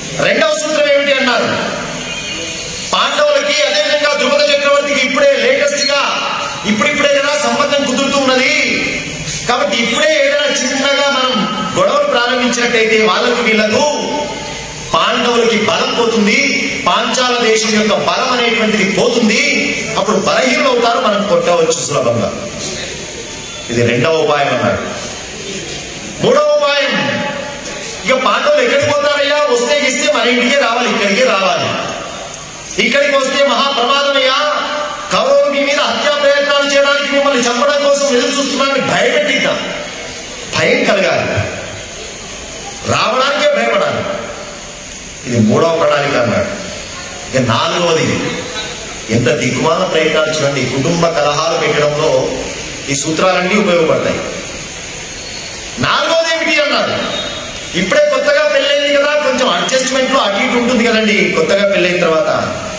రెండవ సూత్రం ఏమిటి అన్నారు పాండవులకి అదేవిధంగా ద్రుపద చక్రవర్తికి ఇప్పుడే లేటెస్ట్ గా ఇప్పుడిప్పుడే కదా సంబంధం కుదురుతూ ఉన్నది కాబట్టి ఇప్పుడే ఏదైనా చిన్నగా మనం గొడవలు ప్రారంభించినట్టయితే వాళ్ళకు వీళ్ళకు పాండవులకి బలం పోతుంది పాంచాల దేశం యొక్క బలం అనేటువంటిది పోతుంది అప్పుడు బలహీనలు అవుతారు మనం కొట్టవచ్చు సులభంగా ఇది రెండవ ఉపాయం అన్నాడు మూడవ ఉపాయం ఇక పాండవులు ఎక్కడికి పోతారయ్యా వస్తే ఇస్తే మన ఇంటికే రావాలి ఇక్కడికే రావాలి ఇక్కడికి వస్తే మహాప్రమాదమయ్యా కౌరవులు మీ మీద హత్యా ప్రయత్నాలు చేయడానికి మిమ్మల్ని చంపడం కోసం ఎదురు చూస్తున్నారని భయపెట్టిద్దాం భయం కలగాలి రావడానికే భయపడాలి ఇది మూడవ ప్రణాళిక అన్నాడు ఇక నాలుగవది ఎంత దిగ్మాల ప్రయత్నాలు చూడండి కుటుంబ కలహాలు పెట్టడంలో ఈ సూత్రాలన్నీ ఉపయోగపడతాయి నాలుగవది ఏమిటి అన్నారు ఇప్పుడే కొత్తగా పెళ్ళైంది కదా కొంచెం అడ్జస్ట్మెంట్ లో అటు ఇటు ఉంటుంది కదండి కొత్తగా పెళ్ళైన తర్వాత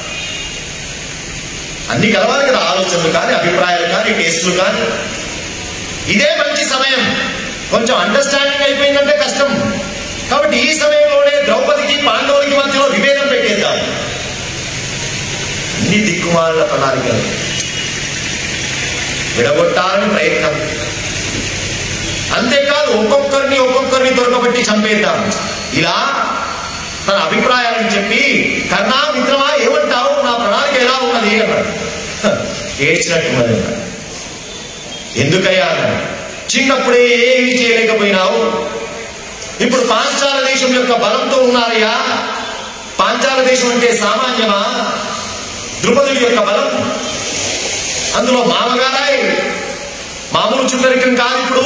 అన్ని కలవాలి కదా ఆలోచనలు కానీ అభిప్రాయాలు కానీ టేస్టులు కానీ ఇదే మంచి సమయం కొంచెం అండర్స్టాండింగ్ అయిపోయిందంటే కష్టం కాబట్టి ఈ సమయంలోనే ద్రౌపదికి పాండవులకి మధ్యలో విభేదం పెట్టేద్దాం అన్ని దిక్కుమాల ప్రణాళికలు విడగొట్టాలని ప్రయత్నం అంతేకాదు ఒక్కొక్కరిని ఒక్కొక్కరిని దొరకబట్టి చంపేద్దాం ఇలా తన అభిప్రాయాలను చెప్పి కర్ణా మిత్రమా ఏమంటావు నా ప్రణాళిక ఎలా ఉన్నది అన్నాడు హ, ఏడ్చినట్టున్నది అన్నాడు ఎందుకయ్యా అన్నాడు చిన్నప్పుడే ఏమి చేయలేకపోయినావు ఇప్పుడు పాంచాల దేశం యొక్క బలంతో ఉన్నారయ్యా పాంచాల దేశం అంటే సామాన్యమా ద్రుపదుడి యొక్క బలం అందులో మామగారాయ్ మామూలు చుట్టరికం కాదు ఇప్పుడు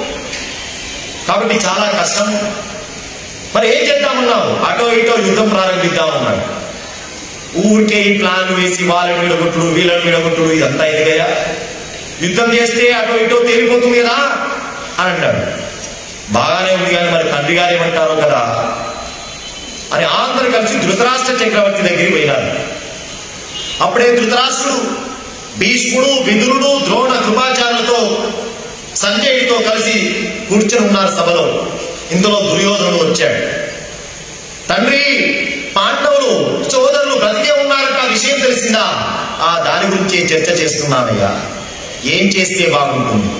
కాబట్టి చాలా కష్టం మరి ఏం చేద్దామన్నావు అటో ఇటో యుద్ధం ప్రారంభిద్దామన్నాడు ఊరికే ఈ ప్లాన్ వేసి వాళ్ళని విడగొట్టుడు వీళ్ళని విడగొట్టుడు ఇదంతా ఎదిగయ్యా యుద్ధం చేస్తే అటో ఇటో తేలిపోతుంది కదా అని అంటాడు బాగానే ఉంది కానీ మరి తండ్రి గారు ఏమంటారో కదా అని అందరు కలిసి ధృతరాష్ట్ర చక్రవర్తి దగ్గరికి పోయినారు అప్పుడే ధృతరాష్ట్రుడు భీష్ముడు విదురుడు ద్రోణ కృపాచార్యులతో సంజయుడితో కలిసి కూర్చొని ఉన్నారు సభలో ఇందులో దుర్యోధనుడు వచ్చాడు తండ్రి పాండవులు సోదరులు బ్రతికే ఉన్నారట ఆ విషయం తెలిసిందా ఆ దాని గురించి చర్చ చేస్తున్నానయ్యా ఏం చేస్తే బాగుంటుంది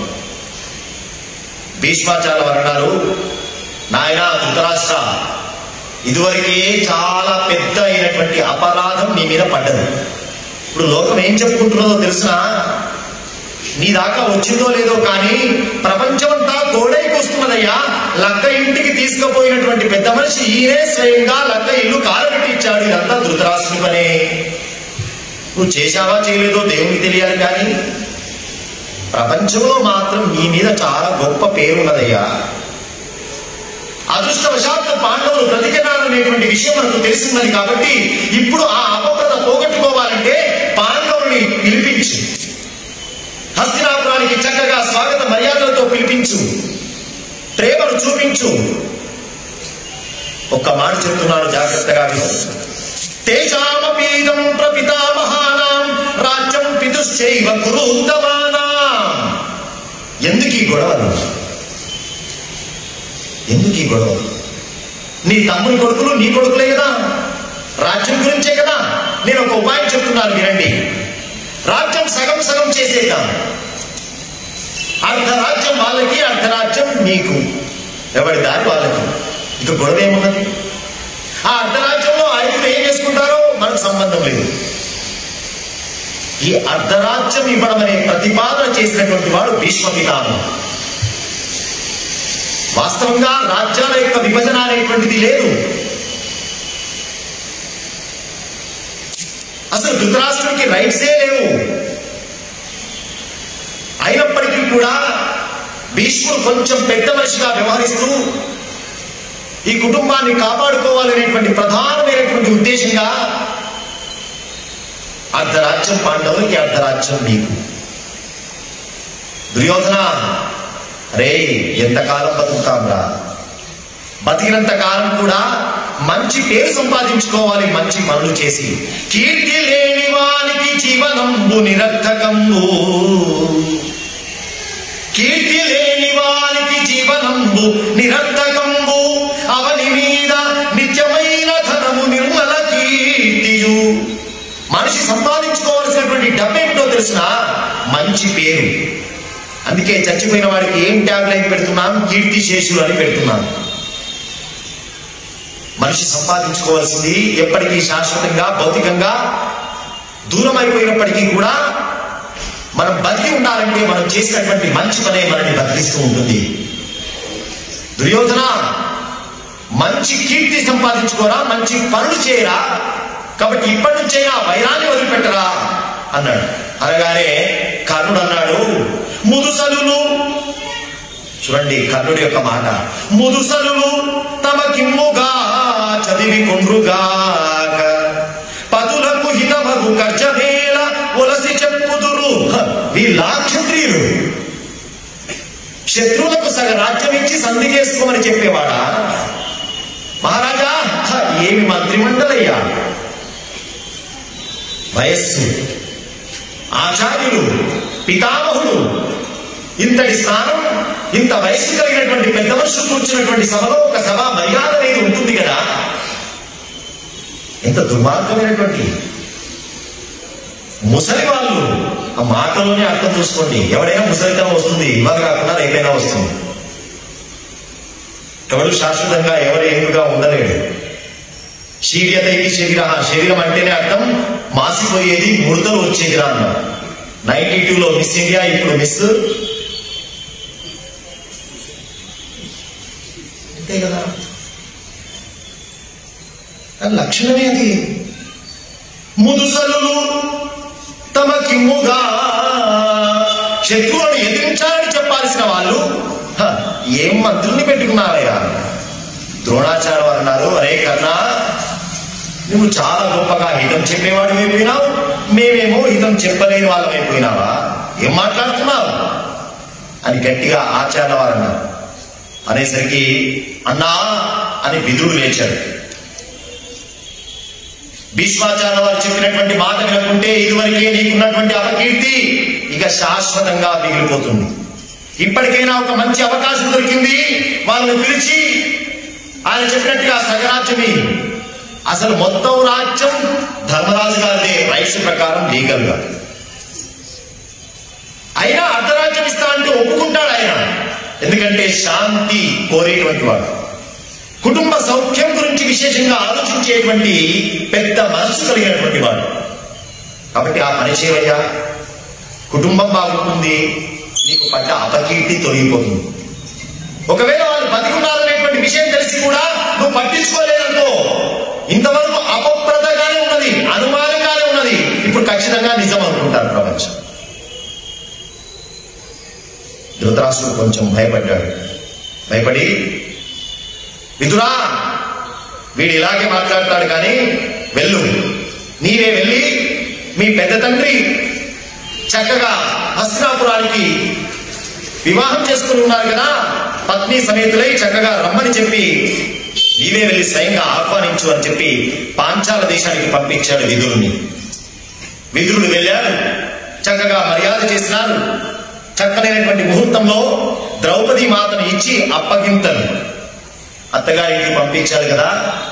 భీష్మాచార్య వారు అన్నారు నాయన ధృతరాష్ట్ర ఇదివరకే చాలా పెద్ద అయినటువంటి అపరాధం నీ మీద పడ్డది ఇప్పుడు లోకం ఏం చెప్పుకుంటున్నదో తెలుసునా నీ దాకా వచ్చిందో లేదో కానీ ప్రపంచమంతా కోడైకి వస్తున్నదయ్యా లక్క ఇంటికి తీసుకుపోయినటువంటి పెద్ద మనిషి ఈయనే స్వయంగా లక్క ఇల్లు కాలబెట్టి ఇచ్చాడు ఇదంతా ధృతరాష్ట్రుని పనే నువ్వు చేశావా చేయలేదో దేవునికి తెలియాలి కానీ ప్రపంచంలో మాత్రం నీ మీద చాలా గొప్ప పేరున్నదయ్యా అదృష్టవశాత్తు పాండవులు బ్రతికినారనేటువంటి విషయం మనకు తెలిసిందని కాబట్టి ఇప్పుడు ఆ అపప్రద పోగొట్టుకోవాలంటే పాండవుల్ని పిలిపించు హస్తినాపురానికి చక్కగా స్వాగత మర్యాదలతో పిలిపించు ప్రేమను చూపించు ఒక్క మాట చెప్తున్నాను జాగ్రత్తగా విను తేషామపీదం ప్రపితామహానాం రాజ్యం పితుశ్చైవ కురూత్తమానాం ఎందుకు ఈ గొడవలు ఎందుకు ఈ గొడవ నీ తమ్ముని కొడుకులు నీ కొడుకులే కదా రాజ్యం గురించే కదా నేను ఒక ఉపాయం చెప్తున్నాను వినండి రాజ్యం సగం సగం చేసేద్దాం అర్ధరాజ్యం వాళ్ళకి అర్ధరాజ్యం నీకు ఎవరి దారి వాళ్ళకి ఇక గొడవ ఏమున్నది ఆ అర్ధరాజ్యంలో ఐదుగురు ఏం చేసుకుంటారో మనకు సంబంధం లేదు ఈ అర్ధరాజ్యం ఇవ్వడం అనే ప్రతిపాదన చేసినటువంటి వాడు భీష్మ పితామహుడు వాస్తవంగా రాజ్యాల యొక్క విభజన అనేటువంటిది లేదు అసలు ధృతరాష్ట్రుడికి రైట్సే లేవు అయినప్పటికీ కూడా భీష్ముడు కొంచెం పెద్ద మనిషిగా వ్యవహరిస్తూ ఈ కుటుంబాన్ని కాపాడుకోవాలనేటువంటి ప్రధానమైనటువంటి ఉద్దేశంగా అర్ధరాజ్యం పాండవులకి అర్ధరాజ్యం నీకు దుర్యోధన రే ఎంతకాలం బతుకుతాంరా బతికినంత కాలం కూడా మంచి పేరు సంపాదించుకోవాలి మంచి పనులు చేసి కీర్తి లేని వానికి జీవనంబు నిరర్థకంబు కీర్తి లేని వానికి జీవనంబు నిరర్థకంబు అవని మీద నిత్యమైన ధన మనిషి సంపాదించుకోవాల్సినటువంటి డబ్బు ఏమిటో తెలిసిన మంచి పేరు అందుకే చచ్చిపోయిన వాడికి ఏం ట్యాగ్ లైన్ పెడుతున్నాను కీర్తి శేషులు అని పెడుతున్నాను మనిషి సంపాదించుకోవాల్సింది ఎప్పటికీ శాశ్వతంగా భౌతికంగా దూరం అయిపోయినప్పటికీ కూడా మనం బతికి ఉండాలంటే మనం చేసినటువంటి మంచి పనే మనల్ని బతికిస్తూ ఉంటుంది దుర్యోధన మంచి కీర్తి సంపాదించుకోరా మంచి పనులు చేయరా కాబట్టి ఇప్పటి నుంచే ఆ వైరాన్ని వదిలిపెట్టరా అన్నాడు అనగానే కర్ణుడు అన్నాడు ముదుసలులు చూడండి కర్ణుడి యొక్క మాట ముదుసలులు తమకిమ్ముగా చదివి కొండ్రుగాక పతులకు హితమగు కర్జమేళ ఒలసి చెప్పుదురు హ, వీళ్ళ క్షత్రియులు శత్రువులకు సగ రాజ్యం ఇచ్చి సంధి చేసుకోమని చెప్పేవాడా మహారాజా హ, ఏమి మంత్రిమండలయ్యా వయస్సు ఆచార్యులు పితామహులు ఇంతటి స్థానం ఇంత వయస్సు కలిగినటువంటి పెద్ద మనుషులు కూర్చున్నటువంటి సభలో ఒక సభ మర్యాద అనేది ఉంటుంది కదా ఎంత దుర్మార్గమైనటువంటి ముసలి వాళ్ళు ఆ మాటలోనే అర్థం చూసుకోండి ఎవడైనా ముసలితనం వస్తుంది ఇవాళ కాకుండా రేపైనా వస్తుంది ఎవడు శాశ్వతంగా ఎవరు ఎన్నుగా ఉండలేడు శీర్యత ఇది శరీర శరీరం అంటేనే అర్థం మాసిపోయేది ముడతలు వచ్చేదిరా అన్న నైన్టీ టూలో మిస్ ఇండియా ఇప్పుడు మిస్ అంతే కదా ఆ లక్షణమే అది ముదుసలు తమకిమ్ముగా శత్రువులను ఎదిరించాలని చెప్పాల్సిన వాళ్ళు హ, ఏం మంత్రుల్ని పెట్టుకున్నారయ్యా ద్రోణాచార్య వారు అన్నారు అరే కన్నా నువ్వు చాలా గొప్పగా హితం చెప్పేవాడు అయిపోయినావు మేమేమో హితం చెప్పలేని వాళ్ళం అయిపోయినావా ఏం మాట్లాడుతున్నావు అని గట్టిగా ఆచార్య వారు అన్నారు అనేసరికి అన్నా అని విదురుడు లేచాడు భీష్మాచార్య వారు చెప్పినటువంటి మాట వినకుంటే ఇదివరకే నీకున్నటువంటి అపకీర్తి ఇక శాశ్వతంగా మిగిలిపోతుంది ఇప్పటికైనా ఒక మంచి అవకాశం దొరికింది వాళ్ళని పిలిచి ఆయన చెప్పినట్టుగా సగరాజ్యమి అసలు మొత్తం రాజ్యం ధర్మరాజు గారిదే రైట్స్ ప్రకారం లీగల్ గా అయినా అర్ధరాజ్యం ఇస్తా అంటే ఒప్పుకుంటాడు ఆయన ఎందుకంటే శాంతి కోరేటువంటి వాడు కుటుంబ సౌఖ్యం గురించి విశేషంగా ఆలోచించేటువంటి పెద్ద మనస్సు కలిగినటువంటి వాడు కాబట్టి ఆ పని చేయవయ్యా కుటుంబం బాగుంటుంది నీకు పడ్డ అపకీర్తి తొలగిపోతుంది ఒకవేళ వాళ్ళు బతికున్నారనేటువంటి విషయం తెలిసి కూడా నువ్వు పట్టించుకోలేదనుకో ఇంతవరకు అపప్రదగానే ఉన్నది అనుమానంగానే ఉన్నది ఇప్పుడు ఖచ్చితంగా నిజం అనుకుంటారు ప్రపంచం ధృతరాష్ట్రుడు కొంచెం భయపడ్డాడు భయపడి విదురా వీడు ఇలాగే మాట్లాడతాడు కానీ వెళ్ళు నీవే వెళ్ళి మీ పెద్ద తండ్రి చక్కగా హస్తినాపురానికి వివాహం చేసుకుని ఉన్నారు కదా పత్ని సమేతులై చక్కగా రమ్మని చెప్పి నీవే వెళ్ళి స్వయంగా ఆహ్వానించు అని చెప్పి పాంచాల దేశానికి పంపించాడు విదురుని విదురుడు వెళ్ళాడు చక్కగా మర్యాద చేసినారు చక్కనైనటువంటి ముహూర్తంలో ద్రౌపది మాతను ఇచ్చి అప్పగింతలు అత్తగారికి పంపించాడు కదా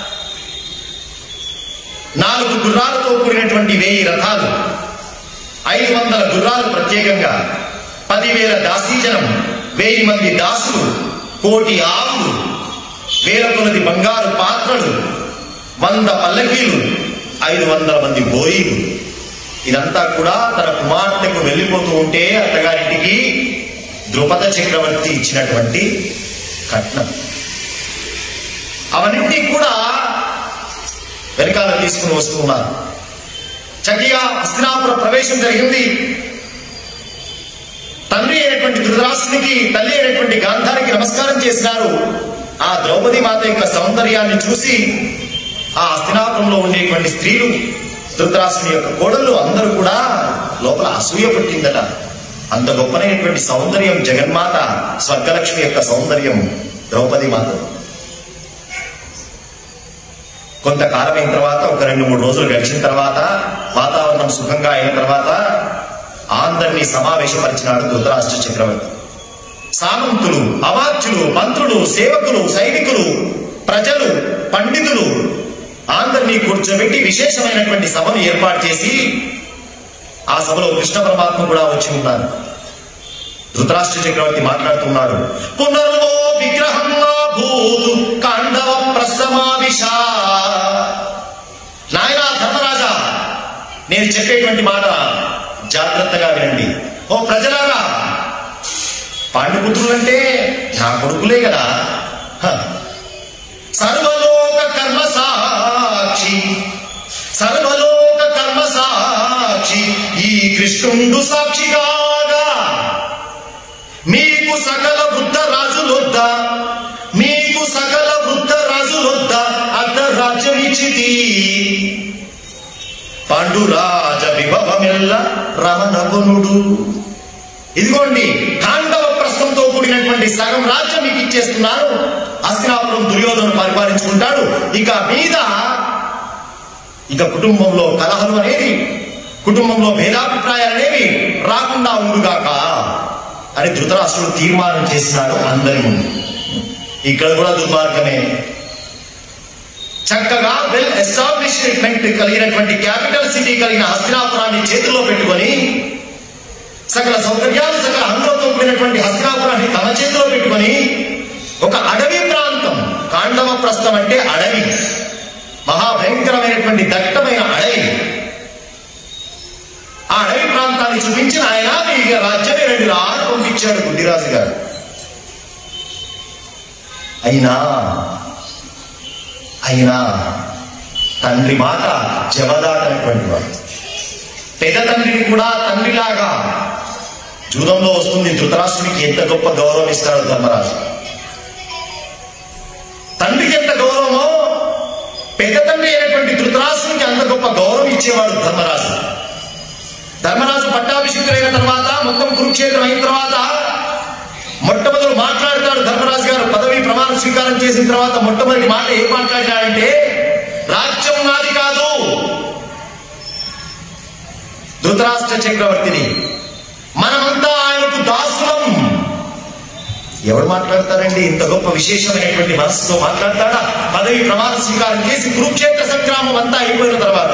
నాలుగు గుర్రాలతో కూడినటువంటి వెయ్యి రథాలు ఐదు వందల గుర్రాలు ప్రత్యేకంగా పదివేల దాసీజనం వెయ్యి మంది దాసులు కోటి ఆవులు వేల కొలది బంగారు పాత్రలు వంద పల్లకీలు ఐదు వందల మంది బోయిలు ఇదంతా కూడా తన కుమార్తెకు వెళ్ళిపోతూ ఉంటే అత్తగారింటికి ద్రుపద చక్రవర్తి ఇచ్చినటువంటి కట్నం అవన్నింటినీ కూడా వెనకాల తీసుకుని వస్తూ ఉన్నారు చక్కగా హస్తినాపుర ప్రవేశం జరిగింది తండ్రి అయినటువంటి ధృతరాష్ట్రునికి తల్లి అయినటువంటి గాంధారికి నమస్కారం చేసినారు ఆ ద్రౌపది మాత యొక్క సౌందర్యాన్ని చూసి ఆ హస్తినాపురంలో ఉండేటువంటి స్త్రీలు ధృతరాష్ట్రుని యొక్క కోడళ్ళు అందరూ కూడా లోపల అసూయ పుట్టిందట అంత గొప్పనైనటువంటి సౌందర్యం జగన్మాత స్వర్గలక్ష్మి యొక్క సౌందర్యం ద్రౌపది మాత కొంతకాలం అయిన తర్వాత ఒక రెండు మూడు రోజులు గడిచిన తర్వాత వాతావరణం సుఖంగా అయిన తర్వాత అందరినీ సమావేశపరిచినాడు ధృతరాష్ట్ర చక్రవర్తి సామంతులు అవాచ్యులు మంత్రులు సేవకులు సైనికులు ప్రజలు పండితులు అందరినీ కూర్చోబెట్టి విశేషమైనటువంటి సభను ఏర్పాటు చేసి ఆ సభలో కృష్ణ పరమాత్మ కూడా వచ్చి ఉన్నారు ధృతరాష్ట్ర చక్రవర్తి మాట్లాడుతున్నాడు పునర్వో విగ్రహం నా భూతు కాండవ ప్రస్తమావిష నాయన ధర్మరాజా నేను చెప్పేటువంటి మాట జాగ్రత్తగా వినండి ఓ ప్రజలారా పాండుపుత్రులంటే నా కొడుకులే కదా హ. సర్వలోక కర్మ సాక్షి సర్వలోక కర్మ సాక్షి ఈ కృష్ణుండు సాక్షిగాగా మీకు సకల వృద్ధ రాజులొద్ద మీకు సకల వృద్ధ రాజులొద్ద అర్ధరాజ్యమిచ్చితి పాండురాజ విభవమెల్ల రమణగునుడు ఇదిగోండి కాండవ ప్రశ్నంతో కూడినటువంటి సగం రాజ్యం మీకు ఇచ్చేస్తున్నారు హస్తినాపురం దుర్యోధను పరిపాలించుకుంటాడు ఇక మీద ఇక కుటుంబంలో కలహలు అనేది కుటుంబంలో భేదాభిప్రాయాలు అనేవి రాకుండా ఉండుగాక అని ధృతరాష్ట్రుడు తీర్మానం చేసినాడు అందరి ముందు ఇక్కడ కూడా దుర్మార్గమే చక్కగా వెల్ ఎస్టాబ్లిష్మెంట్ కలిగినటువంటి క్యాపిటల్ సిటీ కలిగిన హస్తినాపురాన్ని చేతిలో పెట్టుకొని సకల సౌకర్యాలు సకల హంగులతో కూడినటువంటి హస్తినాపురాన్ని తమ చేతిలో పెట్టుకొని ఒక అడవి ప్రాంతం కాండవ ప్రస్థం అంటే అడవి మహాభయంకరమైనటువంటి దట్టమైన అడవి ఆ అడవి ప్రాంతాన్ని చూపించిన ఆయన మీ రాజ్యమే రెండు రా అని పంపించాడు గుడ్డిరాజు గారు అయినా అయినా తండ్రి మాట జవదాటనటువంటి వాడు పెద్ద తండ్రిని కూడా తండ్రిలాగా జూదంలో వస్తుంది ధృతరాష్ట్రుడికి ఎంత గొప్ప గౌరవం ఇస్తాడు ధర్మరాజు తండ్రికి ఎంత గౌరవమో పెద్ద తండ్రి అయినటువంటి ధృతరాష్ట్రుడికి అంత గొప్ప గౌరవం ఇచ్చేవాడు ధర్మరాజు ధర్మరాజు పట్టాభిషిక్తులైన తర్వాత మొత్తం కురుక్షేత్రం అయిన తర్వాత మొట్టమొదలు మాట్లాడతాడు ధర్మరాజు గారు పదవి ప్రమాణ స్వీకారం చేసిన తర్వాత మొట్టమొదటి మాట ఏం మాట్లాడినాడంటే రాజ్యం నాది కాదు ధృతరాష్ట్ర చక్రవర్తిని మనమంతా ఆయనకు దాసులం ఎవరు మాట్లాడతారండి ఇంత గొప్ప విశేషమైనటువంటి మనసుతో మాట్లాడతాడా పదవి ప్రమాణ స్వీకారం చేసి కురుక్షేత్ర సంగ్రామం అంతా అయిపోయిన తర్వాత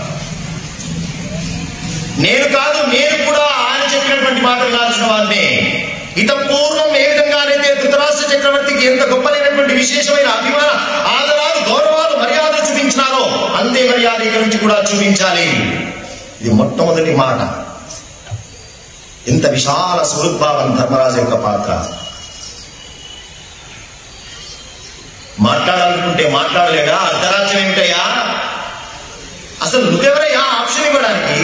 నేను కాదు నేను కూడా ఆయన చెప్పినటువంటి మాట వినాల్సిన వాడిని ఇత పూర్వం ఏ విధంగానైతే ధృతరాష్ట్ర చక్రవర్తికి ఎంత గొప్పలైనటువంటి విశేషమైన అభిమాన ఆదరాలు గౌరవాలు మర్యాదలు చూపించినారో అంతే మర్యాద ఇక్కడి నుంచి కూడా చూపించాలి ఇది మొట్టమొదటి మాట ఇంత విశాల స్వరూద్భావం ధర్మరాజు యొక్క పాత్ర మాట్లాడాలనుకుంటే మాట్లాడలేడా అర్ధరాజ్యం ఏమిటయ్యా అసలు నువ్వెవరయ్యా ఆప్షన్ ఇవ్వడానికి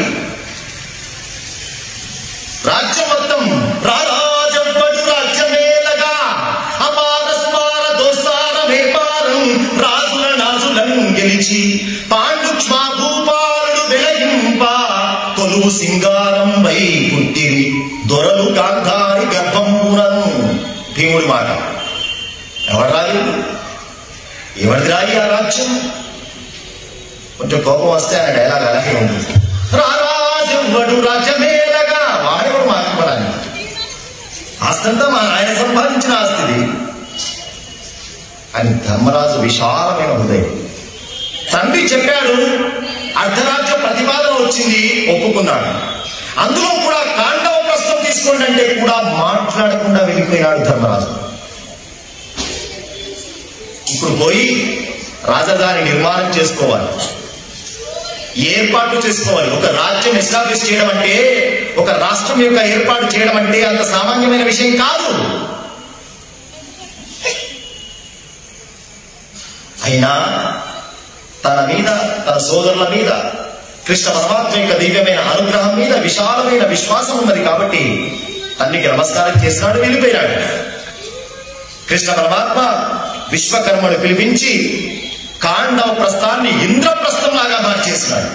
రాజ్యం మొత్తం రారాజవ్వడు రాజ్యమేలగా అపార స్మార దోసార వేపారం రాజుల నాజులం గెలిచి పాండుక్ష్మా భూపాలుడు వెలయింప కొలువు సింగారం వై పుట్టిరి దొరలు గాంధారి గర్భంపురం భీముడి మాట ఎవడు రాలి ఎవరిది రాలి ఆ రాజ్యం కొంచెం కోపం వస్తే ఆయన డైలాగ్ అలాగే ఉంటుంది రారాజువ్వడు రాజ్యమేలగా వాడెవడు మాట్లాడడానికి ఆస్తంతా మా ఆయన సంపాదించిన ఆస్తిది అని ధర్మరాజు విశాలమైన హృదయం తండ్రి చెప్పాడు అర్ధరాజ్య ప్రతిపాదన వచ్చింది ఒప్పుకున్నాడు అందులో కూడా కాండవ ప్రశ్న తీసుకోండి అంటే కూడా మాట్లాడకుండా వెళ్ళిపోయినాడు ధర్మరాజు ఇప్పుడు పోయి రాజధాని నిర్మాణం చేసుకోవాలి ఏర్పాటు చేసుకోవాలి ఒక రాజ్యం ఎస్టాబ్లిష్ చేయడం అంటే ఒక రాష్ట్రం యొక్క ఏర్పాటు చేయడం అంటే అంత సామాన్యమైన విషయం కాదు అయినా తన మీద తన సోదరుల మీద కృష్ణ పరమాత్మ యొక్క దివ్యమైన అనుగ్రహం మీద విశాలమైన విశ్వాసం ఉన్నది కాబట్టి తండ్రికి నమస్కారం చేసినాడు వెళ్ళిపోయినాడు కృష్ణ పరమాత్మ విశ్వకర్మను పిలిపించి కాండవ ప్రస్థాన్ని ఇంద్రప్రస్థం లాగా మార్చేసినాడు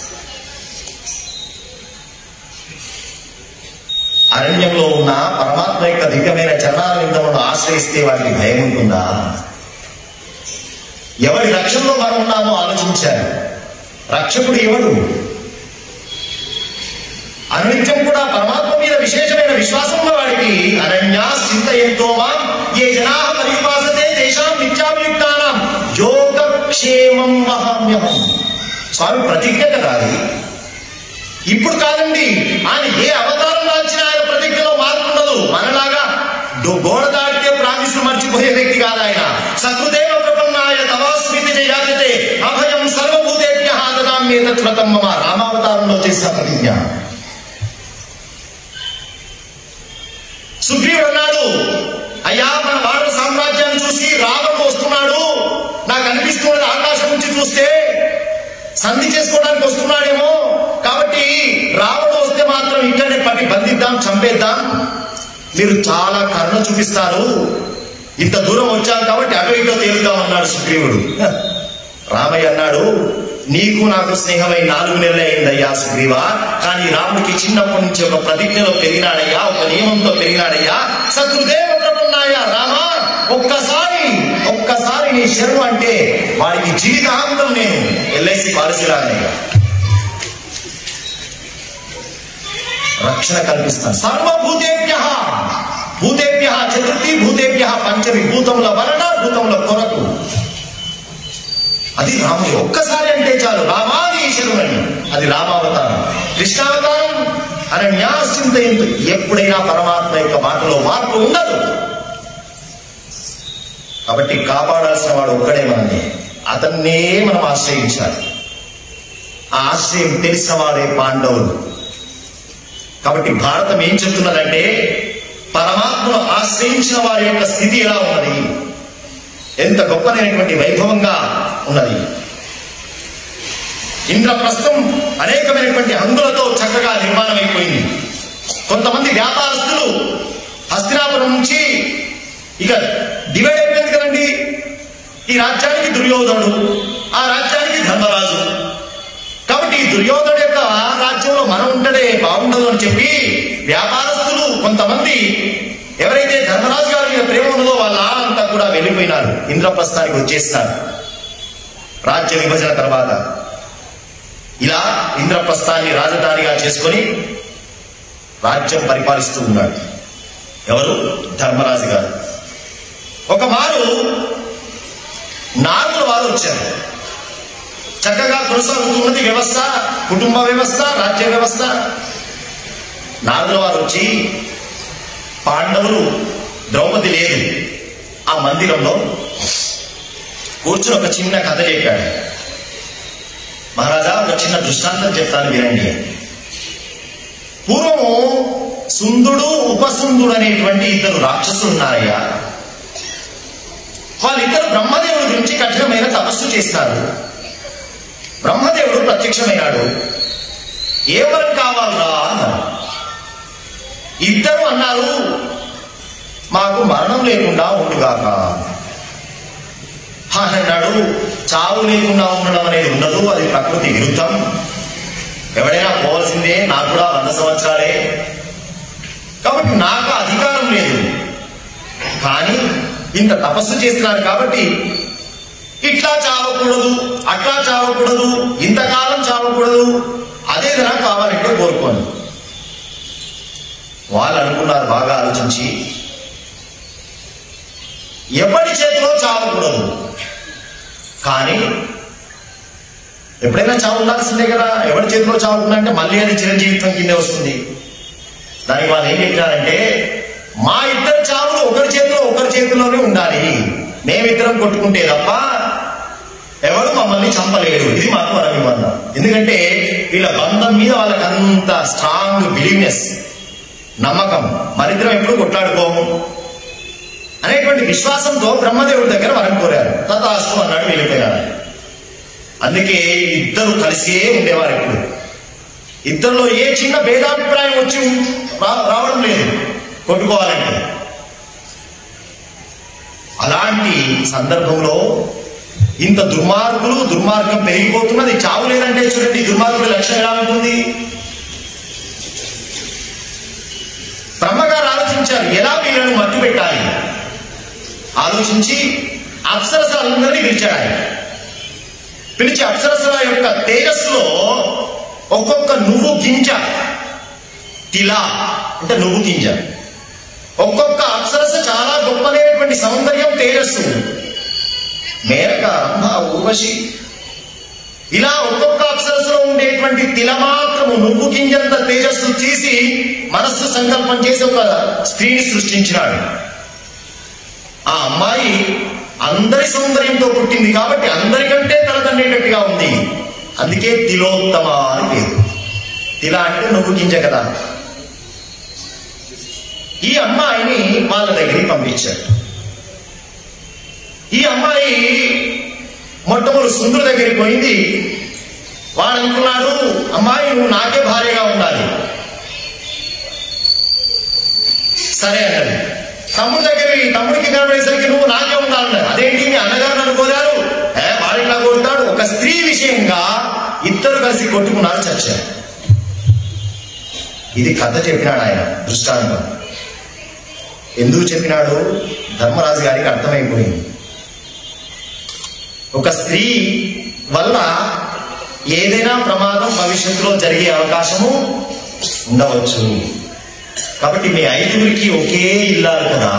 అరణ్యంలో ఉన్న పరమాత్మ యొక్క దివ్యమైన చరణాల విందములను ఆశ్రయిస్తే వారికి భయం ఉంటుందా ఎవరి రక్షణలో మనం ఉన్నామో ఆలోచించారు రక్షకుడు ఎవడు అనునిత్యం కూడా పరమాత్మ మీద విశేషమైన విశ్వాసం ఉన్న వాడికి అనన్యా చింతయంతో మాం ఏ జనా పరిపాసతే దేశాం నిత్యాభియుక్తానం యోగ యోగక్షేమం వహామ్యహం స్వామి ప్రతిజ్ఞ కదా అది ఇప్పుడు కాదండి ఆయన ఏ అవతారం దాల్చిన ఆయన ప్రతిజ్ఞలో మార్పు ఉండదు మనలాగా దో- గోడ దాటితే ప్రామిసులు మర్చిపోయే వ్యక్తి కాదు ఆయన సకృదేవ ప్రపన్నాయ తవాస్మితి జయాతితే అభయం సర్వభూతేభ్య దదామ్యేతత్వతం మమ రామావతారంలో చేసిన ప్రతిజ్ఞ సుగ్రీవుడు అన్నాడు అయ్యా మన వాడు సామ్రాజ్యాన్ని చూసి రావణుడు వస్తున్నాడు నాకు అనిపిస్తున్నది ఆకాశం నుంచి చూస్తే సంధి చేసుకోవడానికి వస్తున్నాడేమో కాబట్టి రావణుడు వస్తే మాత్రం ఇక్కడనే పట్టి బంధిద్దాం చంపేద్దాం మీరు చాలా కరుణ చూపిస్తారు ఇంత దూరం వచ్చాం కాబట్టి అటు ఇటో తేలుదాం అన్నాడు సుగ్రీవుడు హ. రామయ్య అన్నాడు నీకు నాకు స్నేహమై నాలుగు నెలలు అయిందయ్యా సుగ్రీవ కానీ రాముడికి చిన్నప్పటి నుంచి ఒక ప్రతిజ్ఞలో పెరిగినాడయ్యా ఒక నియమంతో పెరిగినాడయ్యా సకృదేవ ప్రపన్నాయ రామా ఒక్కసారి ఒక్కసారి నీ శరణు అంటే వాడికి జీవితాంతం నేను ఎల్ఐసి పాలసీలాగా రక్షణ కల్పిస్తాను సర్వభూతేభ్య భూతేభ్య చతుర్థి భూతేభ్య పంచమి భూతముల వలన భూతముల కొరకు అది రాముడు ఒక్కసారి అంటే చాలు రామాది ఈశ్వరుడని అది రామావతారం కృష్ణావతారం అనన్యాశ్చింతయంతు ఎప్పుడైనా పరమాత్మ యొక్క మాటలో మార్పు ఉండదు కాబట్టి కాపాడాల్సిన వాడు ఒక్కడే మనల్ని అతన్నే మనం ఆశ్రయించాలి ఆ ఆశ్రయం తెలిసిన వాడే పాండవులు కాబట్టి భారతం ఏం చెప్తున్నదంటే పరమాత్మను ఆశ్రయించిన వారి యొక్క స్థితి ఎలా ఉన్నది ఎంత గొప్పనైనటువంటి వైభవంగా ఉన్నది ఇంద్రప్రస్థం అనేకమైనటువంటి హంగులతో చక్కగా నిర్మాణమైపోయింది కొంతమంది వ్యాపారస్తులు హస్తినాపురం నుంచి ఇక డివైడ్ అయిపోయింది కదండి ఈ రాజ్యానికి దుర్యోధనుడు ఆ రాజ్యానికి ధర్మరాజు కాబట్టి ఈ దుర్యోధనుడు యొక్క రాజ్యంలో మనం ఉంటడే బాగుండదు అని చెప్పి వ్యాపారస్తులు కొంతమంది ఎవరైతే ధర్మరాజు గారి మీద ప్రేమ ఉన్నదో వాళ్ళ అంతా కూడా వెళ్ళిపోయినారు ఇంద్రప్రస్థానికి వచ్చేసినారు రాజ్య విభజన తర్వాత ఇలా ఇంద్రప్రస్థాన్ని రాజధానిగా చేసుకొని రాజ్యం పరిపాలిస్తూ ఉన్నాడు ఎవరు ధర్మరాజు గారు ఒక మారు నారదుల వారు వచ్చారు చక్కగా కొనసాగుతున్నది వ్యవస్థ కుటుంబ వ్యవస్థ రాజ్య వ్యవస్థ నారదుల వారు వచ్చి పాండవులు ద్రౌపది లేదు ఆ మందిరంలో కూర్చుని ఒక చిన్న కథ చెప్పాడు మహారాజా ఒక చిన్న దృష్టాంతం చెప్తాను వినండి పూర్వము సుందుడు ఉపసుందుడు అనేటువంటి ఇద్దరు రాక్షసులు ఉన్నారయ్యా వాళ్ళిద్దరు బ్రహ్మదేవుడి గురించి కఠినమైన తపస్సు చేస్తారు బ్రహ్మదేవుడు ప్రత్యక్షమైనాడు ఏ వరం కావాలరా అన్నారు ఇద్దరు అన్నారు మాకు మరణం లేకుండా ఉండుగాక ఆయన అన్నాడు చావు లేకుండా ఉండడం అనేది ఉండదు అది ప్రకృతి విరుద్ధం ఎవడైనా పోవాల్సిందే నాకు కూడా వంద సంవత్సరాలే కాబట్టి నాకు అధికారం లేదు కానీ ఇంత తపస్సు చేస్తున్నారు కాబట్టి ఇట్లా చావకూడదు అట్లా చావకూడదు ఇంతకాలం చావకూడదు అదేదైనా కావాలంటే కోరుకోండి వాళ్ళు అనుకున్నారు బాగా ఆలోచించి ఎవరి చేతిలో చావకూడదు కానీ ఎప్పుడైనా చావు ఉండాల్సిందే కదా ఎవరి చేతిలో చావకుండా అంటే మళ్ళీ అది చిరంజీవిత్వం కిందే వస్తుంది దానికి వాళ్ళు ఏం చెప్పారంటే మా ఇద్దరు చావులు ఒకరి చేతిలో ఒకరి చేతిలోనే ఉండాలి మేమిద్దరం కొట్టుకుంటే తప్ప ఎవడు మమ్మల్ని చంపలేడు ఇది మాకు వరం ఇవ్వన్నాం ఎందుకంటే వీళ్ళ బంధం మీద వాళ్ళకి అంత స్ట్రాంగ్ బిలీవ్నెస్ నమ్మకం మరిద్దరం ఎప్పుడు కొట్లాడుకోము అనేటువంటి విశ్వాసంతో బ్రహ్మదేవుడి దగ్గర వరం కోరారు తథాస్తు అన్నాడు వెళ్ళిపోయారు అందుకే ఇద్దరు కలిసే ఉండేవారు ఎప్పుడు ఇద్దరిలో ఏ చిన్న భేదాభిప్రాయం వచ్చి రా- రావడం లేదు కొట్టుకోవాలంటే అలాంటి సందర్భంలో ఇంత దుర్మార్గులు దుర్మార్గం పెరిగిపోతున్నది చావు లేదంటే చూడండి దుర్మార్గుల లక్ష్యం ఎలా ఉంటుంది బ్రహ్మగారు ఆలోచించారు ఎలా వీళ్ళను మట్టు పెట్టాలి ఆలోచించి అప్సరసలందరినీ పిలిచాడు ఆయన పిలిచి అప్సరసల యొక్క తేజస్సులో ఒక్కొక్క నువ్వు గింజ తిలా అంటే నువ్వు గింజ ఒక్కొక్క అప్సరస చాలా గొప్పనైనటువంటి సౌందర్యం తేజస్సు మేనక రంభ ఊర్వశి ఇలా ఒక్కొక్క అప్సరసలో ఉండేటువంటి తిల మాత్రము నువ్వు గింజంత తేజస్సు తీసి మనస్సు సంకల్పం చేసి ఒక స్త్రీని సృష్టించినాడు ఆ అమ్మాయి అందరి సౌందర్యంతో పుట్టింది కాబట్టి అందరికంటే తలదండేటట్టుగా ఉంది అందుకే తిలోత్తమ అని పేరు తిల అంటే నువ్వు గింజ కదా ఈ అమ్మాయిని వాళ్ళ దగ్గరికి పంపించాడు ఈ అమ్మాయి మొట్టమొదటి సుందరు దగ్గరికి పోయింది వాడు అనుకున్నాడు అమ్మాయి నువ్వు నాకే భార్యగా ఉండాలి సరే అన్నాడు తమ్ముడి దగ్గరికి తమ్ముడికి కనబడేసరికి నువ్వు నాకే ఉండాలన్నాడు అదేంటి మీ అన్నగారు నన్ను కోరారు ఏ వాడు ఇట్లా కొడతాడు ఒక స్త్రీ విషయంగా ఇద్దరు కలిసి కొట్టుకున్నారు చచ్చారు ఇది కథ చెప్పినాడు ఆయన దృష్టాంతం ఎందుకు చెప్పినాడు ధర్మరాజు గారికి అర్థమైపోయింది ఒక స్త్రీ వల్ల ఏదైనా ప్రమాదం భవిష్యత్తులో జరిగే అవకాశము ఉండవచ్చు కాబట్టి మీ ఐదుగురికి ఒకే ఇల్లాలు కదా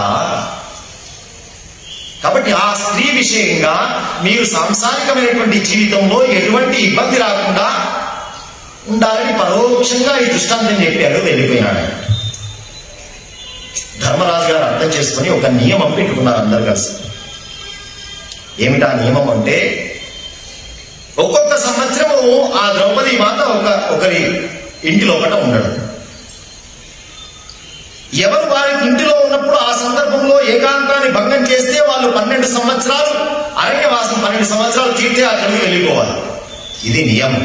కాబట్టి ఆ స్త్రీ విషయంగా మీరు సాంసారికమైనటువంటి జీవితంలో ఎటువంటి ఇబ్బంది రాకుండా ఉండాలని పరోక్షంగా ఈ దృష్టాంతం చెప్పాడు వెళ్ళిపోయినాడు ఆయన. ధర్మరాజు గారు అర్థం చేసుకుని ఒక నియమం పెట్టుకున్నారు అందరు కలిసి ఏమిటా నియమం అంటే ఒక్కొక్క సంవత్సరము ఆ ద్రౌపది మాత ఒక ఒకరి ఇంటిలో ఒకట ఉండడం ఎవరు వారి ఇంటిలో ఉన్నప్పుడు ఆ సందర్భంలో ఏకాంతాన్ని భంగం చేస్తే వాళ్ళు పన్నెండు సంవత్సరాలు అరణ్యవాసం పన్నెండు సంవత్సరాలు తీర్థయాత్రలకు వెళ్ళిపోవాలి ఇది నియమం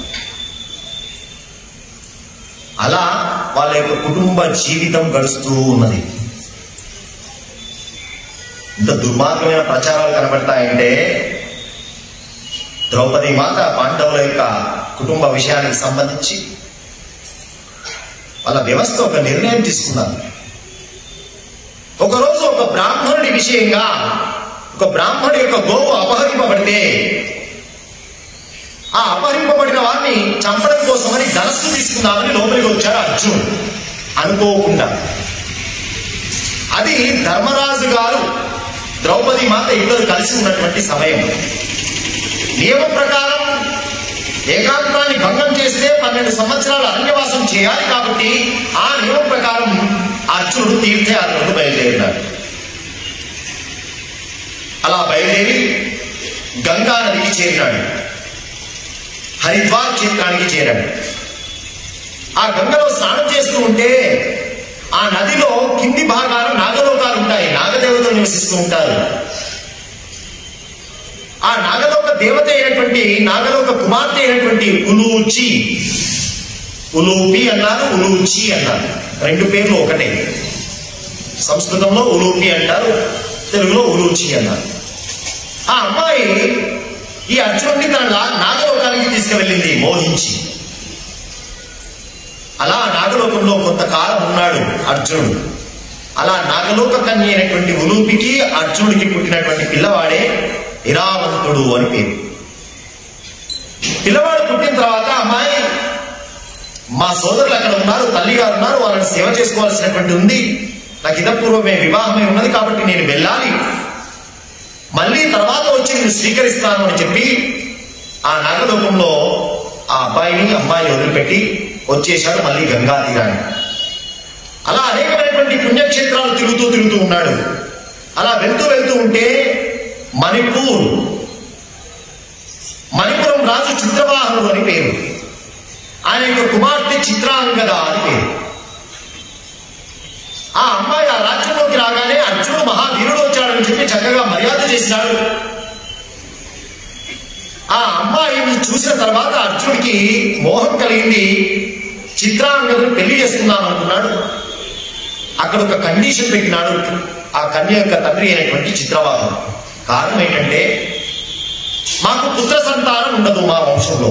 అలా వాళ్ళ యొక్క కుటుంబ జీవితం గడుస్తూ ఉన్నది ఇంత దుర్మార్గమైన ప్రచారాలు కనబడతాయంటే ద్రౌపది మాత పాండవుల యొక్క కుటుంబ విషయానికి సంబంధించి వాళ్ళ వ్యవస్థ ఒక నిర్ణయం తీసుకున్నారు ఒకరోజు ఒక బ్రాహ్మణుడి విషయంగా ఒక బ్రాహ్మణుడి యొక్క గోవు అపహరింపబడితే ఆ అపహరింపబడిన వారిని చంపడం కోసమని ధనస్సు తీసుకుందామని లోపలికి వచ్చాడు అర్జునుడు అనుకోకుండా అది ధర్మరాజు గారు ద్రౌపది మాత ఇద్దరు కలిసి ఉన్నటువంటి సమయం నియమం ప్రకారం ఏకాంతాన్ని భంగం చేస్తే పన్నెండు సంవత్సరాలు అరణ్యవాసం చేయాలి కాబట్టి ఆ నియమం ప్రకారం అర్జునుడు తీర్థయాత్రకు బయలుదేరినాడు అలా బయలుదేరి గంగా నదికి చేరినాడు హరిద్వార్ క్షేత్రానికి చేరాడు ఆ గంగలో స్నానం చేస్తూ ఉంటే ఆ నదిలో కింది భాగాలు నాగలోకాలు ఉంటాయి నాగదేవతలు నివసిస్తూ ఉంటారు ఆ నాగలోక దేవత అయినటువంటి నాగలోక కుమార్తె అయినటువంటి ఉలూచి ఉలూపి అన్నారు ఉలూచి అన్నారు రెండు పేర్లు ఒకటే సంస్కృతంలో ఉలూపి అంటారు తెలుగులో ఉలూచి అన్నారు ఆ అమ్మాయి ఈ అర్జునుడిని తన లా- నాగలోకానికి తీసుకువెళ్ళింది మోహించి అలా నాగలోకంలో కొంతకాలం ఉన్నాడు అర్జునుడు అలా నాగలోక కన్య అయినటువంటి ఉలూపికి అర్జునుడికి పుట్టినటువంటి పిల్లవాడే ఇరావంతుడు అని పేరు పిల్లవాడు పుట్టిన తర్వాత అమ్మాయి మా సోదరులు అక్కడ ఉన్నారు తల్లి గారు ఉన్నారు వాళ్ళని సేవ చేసుకోవాల్సినటువంటి ఉంది నాకు ఇదపూర్వమే వివాహమై ఉన్నది కాబట్టి నేను వెళ్ళాలి మళ్ళీ తర్వాత వచ్చి నేను స్వీకరిస్తాను అని చెప్పి ఆ నాగలోకంలో ఆ అబ్బాయిని అమ్మాయిని వదిలిపెట్టి వచ్చేశాడు మళ్ళీ గంగా తీరానికి అలా అనేకమైనటువంటి పుణ్యక్షేత్రాలు తిరుగుతూ తిరుగుతూ ఉన్నాడు అలా వెళ్తూ వెళ్తూ ఉంటే మణిపూర్ మణిపురం రాజు చిత్రవాహనుడు అని పేరు ఆయన యొక్క కుమార్తె చిత్రాంగద అని పేరు ఆ అమ్మాయి ఆ రాజ్యంలోకి రాగానే అర్జునుడు మహావీరుడు వచ్చాడని చెప్పి చక్కగా మర్యాద చేసినాడు ఆ అమ్మాయిని చూసిన తర్వాత అర్జునుడికి మోహం కలిగింది చిత్రాంగదని పెళ్లి చేసుకుందాం అనుకున్నాడు అక్కడ ఒక కండిషన్ పెట్టినాడు ఆ కన్య యొక్క తండ్రి అయినటువంటి చిత్రవాహం కారణం ఏంటంటే మాకు పుత్ర సంతానం ఉండదు మా వంశంలో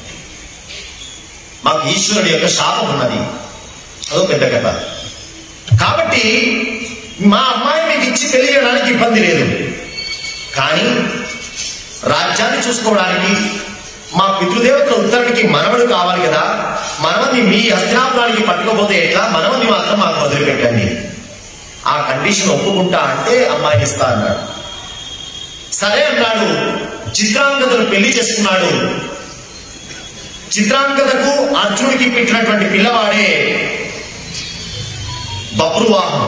మాకు ఈశ్వరుడి యొక్క శాపం ఉన్నది అదో పెద్ద కథ కాబట్టి మా అమ్మాయి మీకు ఇచ్చి పెళ్లి చేయడానికి ఇబ్బంది లేదు కానీ రాజ్యాన్ని చూసుకోవడానికి మా పితృదేవతల ఉత్తరానికి మనవడు కావాలి కదా మనవని మీ హస్తినాపురానికి పట్టుకోపోతే ఎట్లా మనవని మాత్రం మాకు వదిలిపెట్టండి ఆ కండిషన్ ఒప్పుకుంటా అంటే అమ్మాయిని ఇస్తా అన్నాడు సరే అన్నాడు చిత్రాంగదను పెళ్లి చేసుకున్నాడు చిత్రాంగదకు అర్జునుడికి పెట్టినటువంటి పిల్లవాడే బబ్రువాహం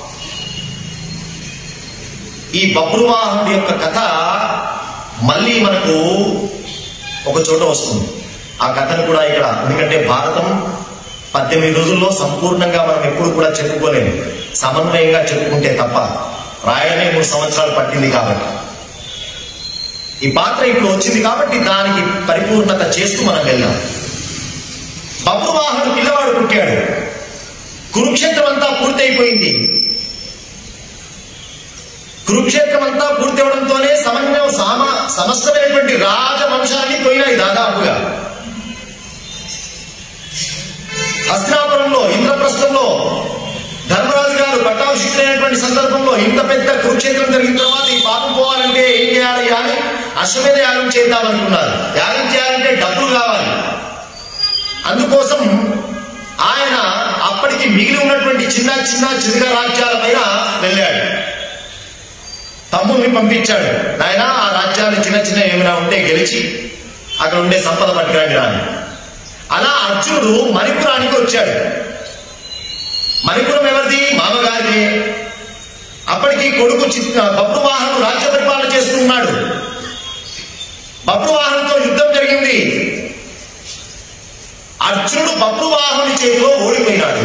ఈ బబ్రువాహనుడి యొక్క కథ మళ్ళీ మనకు ఒక చోట వస్తుంది ఆ కథను కూడా ఇక్కడ ఎందుకంటే భారతం పద్దెనిమిది రోజుల్లో సంపూర్ణంగా మనం ఎప్పుడు కూడా చెప్పుకోలేము సమన్వయంగా చెప్పుకుంటే తప్ప రాయడమే మూడు సంవత్సరాలు పట్టింది కాబట్టి ఈ పాత్ర ఇప్పుడు వచ్చింది కాబట్టి దానికి పరిపూర్ణత చేస్తూ మనం వెళ్దాం బబ్రువాహనుడు పిల్లవాడు పుట్టాడు కురుక్షేత్రం అంతా పూర్తయిపోయింది కురుక్షేత్రం అంతా పూర్తి అవడంతోనే సమన్వయం సామ సమస్తమైనటువంటి రాజవంశాన్ని పోయినాయి దాదాపుగా హస్తినాపురంలో ఇంద్రప్రస్థంలో ధర్మరాజు గారు పట్టాభిషిక్తులైనటువంటి సందర్భంలో ఇంత పెద్ద కురుక్షేత్రం జరిగిన తర్వాత ఈ పాపం పోవాలంటే ఏం చేయాలి అని అశ్వమేధ యాగం చేద్దామనుకున్నారు యాగం చేయాలంటే డబ్బులు కావాలి అందుకోసం ఆయన అప్పటికి మిగిలి ఉన్నటువంటి చిన్న చిన్న చిరుగ రాజ్యాల పైన వెళ్ళాడు తమ్ముల్ని పంపించాడు నాయన ఆ రాజ్యాలు చిన్న చిన్న ఏమైనా ఉంటే గెలిచి అక్కడ ఉండే సంపద పట్టుకురండి రాని అలా అర్జునుడు మణిపురానికి వచ్చాడు మణిపురం ఎవరిది మామగారిదే అప్పటికి కొడుకు చిత్త బబ్రువాహనుడు రాజ్య పరిపాలన చేస్తున్నాడు బబ్రువాహనంతో యుద్ధం జరిగింది అర్జునుడు బబ్రువాహనుడి చేతిలో ఓడిపోయినాడు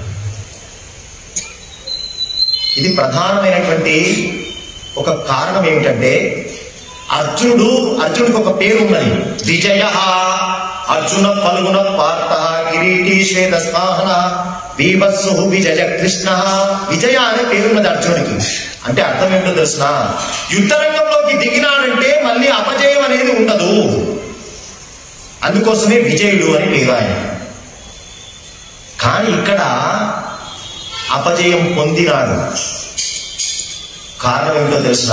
ఇది ప్రధానమైనటువంటి ఒక కారణం ఏమిటంటే అర్జునుడు అర్జునుడికి ఒక పేరు ఉన్నది విజయ అర్జున ఫల్గుణ పార్థ కిరీటి శ్వేత స్నాహన బీభత్సు విజయ కృష్ణ విజయ అనే పేరున్నది అర్జునుడికి అంటే అర్థం ఏంటో తెలుసిన యుద్ధ రంగంలోకి దిగినాడంటే మళ్ళీ అపజయం అనేది ఉండదు అందుకోసమే విజయుడు అని పేరు ఆయన కానీ ఇక్కడ అపజయం పొందినాడు కారణం ఏమిటో తెలుసిన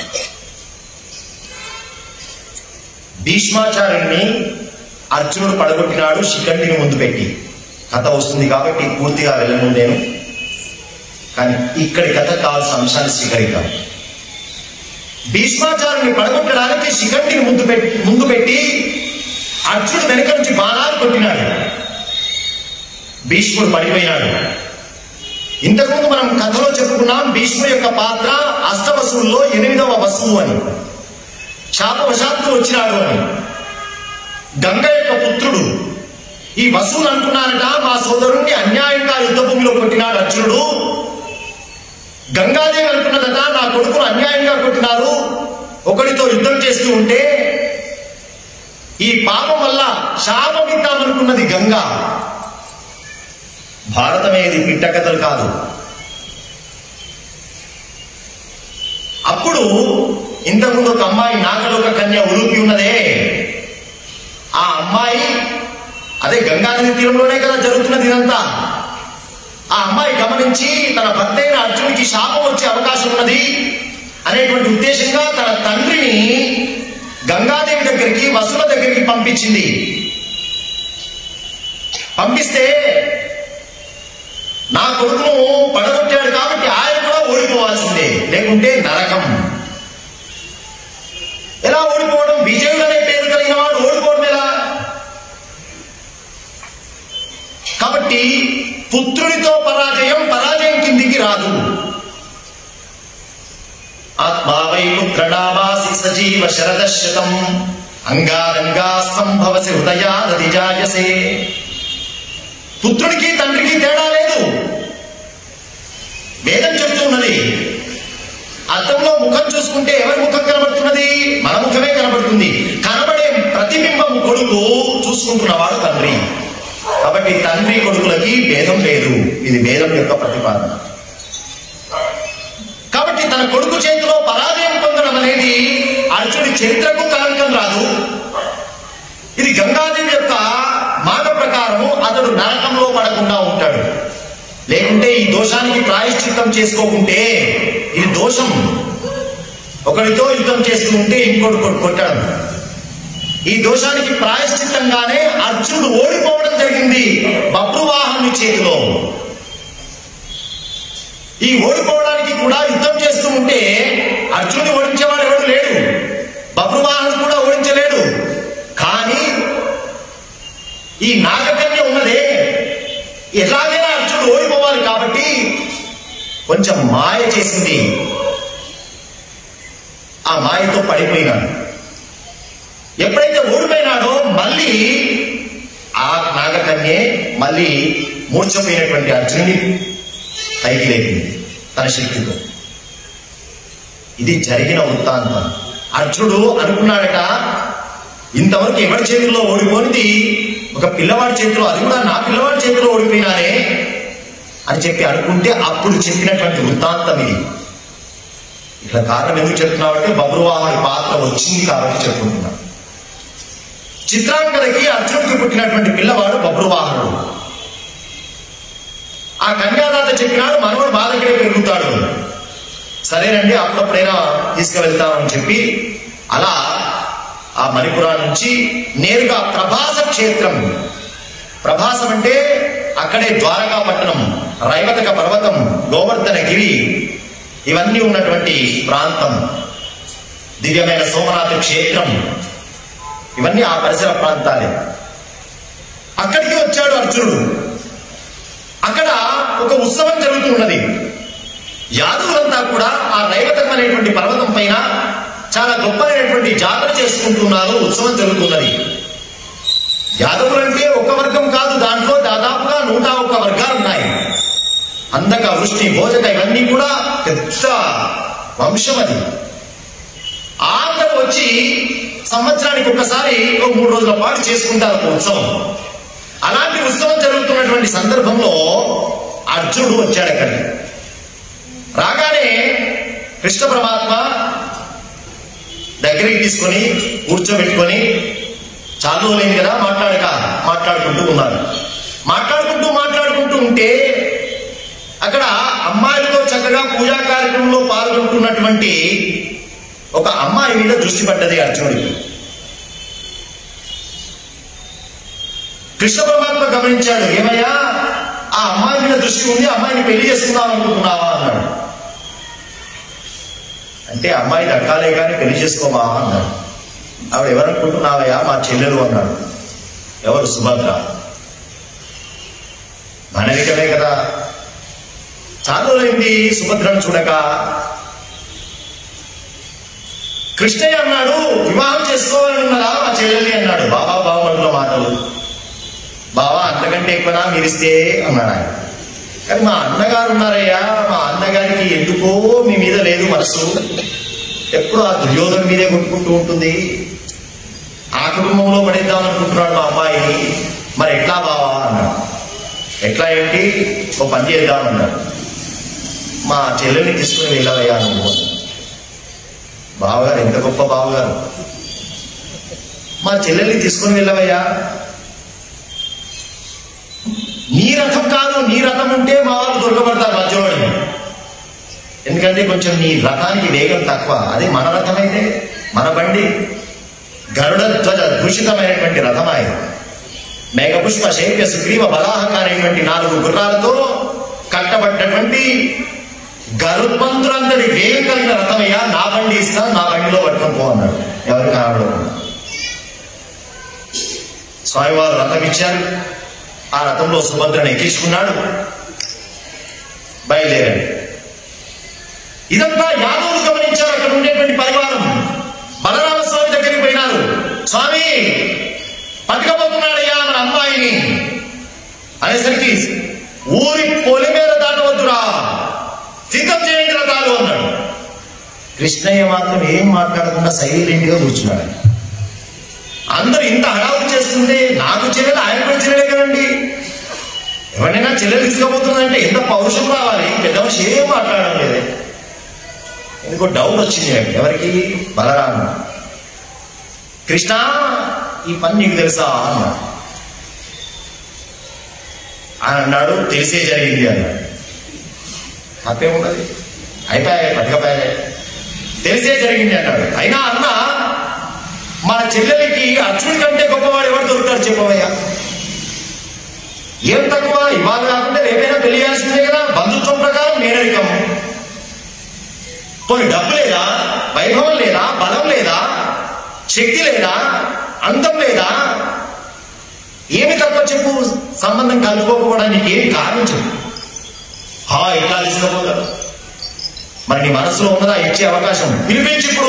భీష్మాచార్యుడిని అర్జునుడు పడగొట్టినాడు శిఖండిని ముందు పెట్టి కథ వస్తుంది కాబట్టి పూర్తిగా వెళ్ళను నేను కానీ ఇక్కడి కథ కావాల్సిన అంశాన్ని స్వీకరిద్దాం భీష్మాచార్యుని పడగొట్టడానికి శిఖండిని ముందు పెట్టి ముందు పెట్టి అర్జునుడు వెనక నుంచి బాణాలు కొట్టినాడు భీష్ముడు పడిపోయినాడు ఇంతకుముందు మనం కథలో చెప్పుకున్నాం భీష్ముడి యొక్క పాత్ర అష్టవసువుల్లో ఎనిమిదవ వసువు అని శాపవశాత్తు వచ్చినాడు అని గంగ యొక్క పుత్రుడు ఈ వసువులు అంటున్నారట మా సోదరుణ్ణి అన్యాయంగా యుద్ధ భూమిలో కొట్టినాడు అర్జునుడు గంగాదేవి అంటున్నదట నా కొడుకును అన్యాయంగా కొట్టినారు ఒకరితో యుద్ధం చేస్తూ ఉంటే ఈ పాపం వల్ల శాపం ఇద్దామనుకున్నది గంగా భారతమేది పిట్ట కథలు కాదు అప్పుడు ఇంతకుముందు ఒక అమ్మాయి నాగలోక కన్య ఉలుపి ఉన్నదే ఆ అమ్మాయి అదే గంగానది తీరంలోనే కదా జరుగుతున్నది ఇదంతా ఆ అమ్మాయి గమనించి తన భర్త అయిన అర్జునుడికి శాపం వచ్చే అవకాశం ఉన్నది అనేటువంటి ఉద్దేశంగా తన తండ్రిని గంగాదేవి దగ్గరికి వసుల దగ్గరికి పంపించింది పంపిస్తే నా కొడుకును పడగొట్టాడు కాబట్టి ఆయన కూడా ఓడిపోవాల్సిందే లేకుంటే నరకం ఎలా ఓడిపోవడం విజయుడు అనే పేరు కలిగిన వాడు ఓడిపోవడం ఎలా కాబట్టి పుత్రునితో పరాజయం పరాజయం కిందికి రాదు ఆత్మావై పుత్రణామాసి సజీవ శరదశతం అంగారంగా సంభవసి హృదయానది జాయసే పుత్రుడికి తండ్రికి తేడా లేదు వేదం చెప్తున్నది అర్థంలో ముఖం చూసుకుంటే ఎవరి ముఖం కనబడుతున్నది మన ముఖమే కనబడుతుంది కనబడే ప్రతిబింబం కొడుకు చూసుకుంటున్నవాడు తండ్రి కాబట్టి తండ్రి కొడుకులకి భేదం లేదు ఇది వేదం యొక్క ప్రతిపాదన కాబట్టి తన కొడుకు చేతిలో పరాజయం పొందడం అనేది అర్జునుడి చరిత్రకు కలంకం రాదు ఇది గంగాదేవి యొక్క మాట ప్రకారము అతడు నరకంలో పడకుండా ఉంటాడు లేకుంటే ఈ దోషానికి ప్రాయశ్చిత్తం చేసుకోకుంటే ఇది దోషం ఒకరితో యుద్ధం చేస్తూ ఉంటే ఇంకోటి కొట్టు కొట్టడం ఈ దోషానికి ప్రాయశ్చిత్తంగానే అర్జునుడు ఓడిపోవడం జరిగింది బబ్రువాహనుని చేతిలో ఈ ఓడిపోవడానికి కూడా యుద్ధం చేస్తూ ఉంటే అర్జునుని ఓడించేవాడు ఎవడు లేడు బబ్రువాహనుడు కూడా ఓడించలేడు కానీ ఈ నాగకన్య ఉన్నదే ఎలాగైనా అర్జునుడు ఓడిపోవాలి కాబట్టి కొంచెం మాయ చేసింది ఆ మాయతో పడిపోయినాడు ఎప్పుడైతే ఓడిపోయినాడో మళ్ళీ ఆ నాగకన్యే మళ్ళీ మూర్చపోయినటువంటి అర్జునుని పైకి లేపింది తన శక్తితో ఇది జరిగిన వృత్తాంతం అర్జునుడు అనుకున్నాడట ఇంతవరకు ఎవరి చేతిలో ఓడిపోనిది ఒక పిల్లవాడి చేతిలో అది కూడా నా పిల్లవాడి చేతిలో ఓడిపోయినానే అని చెప్పి అనుకుంటే అప్పుడు చెప్పినటువంటి వృత్తాంతం ఇది ఇక్కడ కారణం ఎందుకు చెప్తున్నామంటే బబ్రువాహుడి పాత్ర వచ్చింది కాబట్టి చెప్పుకుంటున్నాం చిత్రాంగదకి అర్జునుడికి పుట్టినటువంటి పిల్లవాడు బబ్రువాహనుడు ఆ కన్యాదాత చెప్పినాడు మనవడు మా దగ్గరే పెరుగుతాడు సరేనండి అప్పుడప్పుడైనా తీసుకువెళ్తామని చెప్పి అలా ఆ మణిపురం నుంచి నేరుగా ప్రభాస క్షేత్రం ప్రభాసం అంటే అక్కడే ద్వారకా పట్టణం రైవతక పర్వతం గోవర్ధన గిరి ఇవన్నీ ఉన్నటువంటి ప్రాంతం దివ్యమైన సోమనాథ క్షేత్రం ఇవన్నీ ఆ పరిసర ప్రాంతాలే అక్కడికి వచ్చాడు అర్జునుడు అక్కడ ఒక ఉత్సవం జరుగుతున్నది యాదవులంతా కూడా ఆ రైవతం అనేటువంటి పర్వతం పైన చాలా గొప్పైనటువంటి జాతర చేసుకుంటున్నారు ఉత్సవం జరుగుతున్నది యాదవులంటే ఒక వర్గం కాదు దాంట్లో దాదాపుగా నూట ఒక్క వర్గాలు ఉన్నాయి అందక వృష్టి భోజక ఇవన్నీ కూడా పెద్ద వంశం అది అందరూ వచ్చి సంవత్సరానికి ఒకసారి ఒక మూడు రోజుల పాటు చేసుకుంటారు ఒక ఉత్సవం అలాంటి ఉత్సవం జరుగుతున్నటువంటి సందర్భంలో అర్జునుడు వచ్చాడు అక్కడికి రాగానే కృష్ణ పరమాత్మ దగ్గరికి తీసుకొని కూర్చోబెట్టుకొని చాలు లేని కదా మాట్లాడక మాట్లాడుకుంటూ ఉన్నారు మాట్లాడుకుంటూ మాట్లాడుకుంటూ ఉంటే అక్కడ అమ్మాయిలతో చక్కగా పూజా కార్యక్రమంలో పాల్గొంటున్నటువంటి ఒక అమ్మాయి మీద దృష్టి పడ్డది అర్జునుడికి కృష్ణ పరమాత్మ గమనించాడు ఏమయ్యా ఆ అమ్మాయి మీద దృష్టి ఉంది అమ్మాయిని పెళ్లి చేసుకుందాం అనుకుంటున్నావా అన్నాడు అంటే అమ్మాయి దక్కాలే కానీ పెళ్లి చేసుకోమా అన్నాడు ఆవిడ ఎవరనుకుంటున్నావయ్యా మా చెల్లెలు అన్నాడు ఎవరు సుభద్ర మనవికమే కదా చాలా ఏంటి సుభద్రను చూడక కృష్ణయ్య అన్నాడు వివాహం చేసుకోవాలని ఉన్నదా మా చెల్లెల్ని అన్నాడు బాబా బావమరుల మాటలు బావా అంతకంటే ఎక్కువనా మీరిస్తే అన్నాడు ఆయన కానీ మా అన్నగారు ఉన్నారయ్యా మా అన్నగారికి ఎందుకో మీ మీద లేదు మనసు ఎప్పుడు ఆ దుర్యోధన మీదే కొట్టుకుంటూ ఉంటుంది ఆ కుటుంబంలో పడేద్దాం అనుకుంటున్నాడు మా అమ్మాయిని మరి ఎట్లా బావా అన్నాడు ఎట్లా ఏంటి ఓ పని చేద్దాం అన్నాడు మా చెల్లెల్ని తీసుకుని వెళ్ళవయ్యా నువ్వు అన్నాడు. బావగారు ఎంత గొప్ప బావగారు మా చెల్లెల్ని తీసుకుని వెళ్ళవయ్యా నీ రథం కాదు నీ రథం ఉంటే మా వాళ్ళు దొరకబడతారు మధ్యలోని ఎందుకంటే కొంచెం నీ రథానికి వేగం తక్కువ అదే మన రథం అయితే మన బండి గరుడ ధ్వజ దూషితమైనటువంటి రథం ఆయన మేఘపుష్ప శైత్య సుగ్రీవ బలాహక అనేటువంటి నాలుగు గుర్రాలతో కట్టబడ్డటువంటి గరుత్మంతులంతటి వేగం కలిగిన రథమయ్యా నా బండి ఇస్తా నా బండిలో పట్టుకొని పో అన్నాడు ఎవరు కనబడకుండా స్వామివారు రథం ఇచ్చారు ఆ రథంలో సుభద్రను ఎక్కించుకున్నాడు బయలుదేరాడు ఇదంతా యాదవులు గమనించారు అక్కడ ఉండేటువంటి పరివారం బలరామ స్వామి దగ్గరికి పోయినారు స్వామి పట్టుకపోతున్నాడయ్యా మన అమ్మాయిని అనేసరికి ఊరి పొలి మీద దాటవద్దురా సిద్ధం చేయండి రథాలు అన్నాడు కృష్ణయ్య మాత్రం ఏం మాట్లాడకుండా సైలెంట్ గా కూర్చున్నాడు అందరూ ఇంత హడావుడి చేస్తుంటే నాకు చెల్లెలు ఆయన కూడా చెల్లెలే కదండి ఎవరినైనా చెల్లెలు తీసుకుపోతుందంటే ఎంత పౌరుషం రావాలి పెద్ద మనిషి ఏం మాట్లాడడం లేదే ఎందుకో డౌట్ వచ్చింది నాకు. ఎవరికి బలరాము కృష్ణ ఈ పని నీకు తెలుసా అన్నాడు ఆయన అన్నాడు తెలిసే జరిగింది అన్నాడు తప్పే ఉన్నది అయిపోయాయి పట్టుకపోయాయి తెలిసే జరిగింది అన్నాడు అయినా అన్న మన చెల్లెలికి అర్జునుడి కంటే గొప్పవాడు ఎవరు దొరుకుతాడు చెప్పవయ్యా ఏం తక్కువ ఇవాళ కాకుండా రేపైనా పెళ్లి చేయాల్సిందే కదా బంధుత్వం ప్రకారం మేనరికం పోనీ డబ్బు లేదా వైభవం లేదా బలం లేదా శక్తి లేదా అందం లేదా ఏమి తక్కువ చెప్పు సంబంధం కలుపుకోకపోవడానికి ఏమి కారణం చెప్పు హా ఇట్లా తీసుకుపోతారు మరి నీ మనసులో ఉన్నదా ఇచ్చే అవకాశం పిలిపించి ఇప్పుడు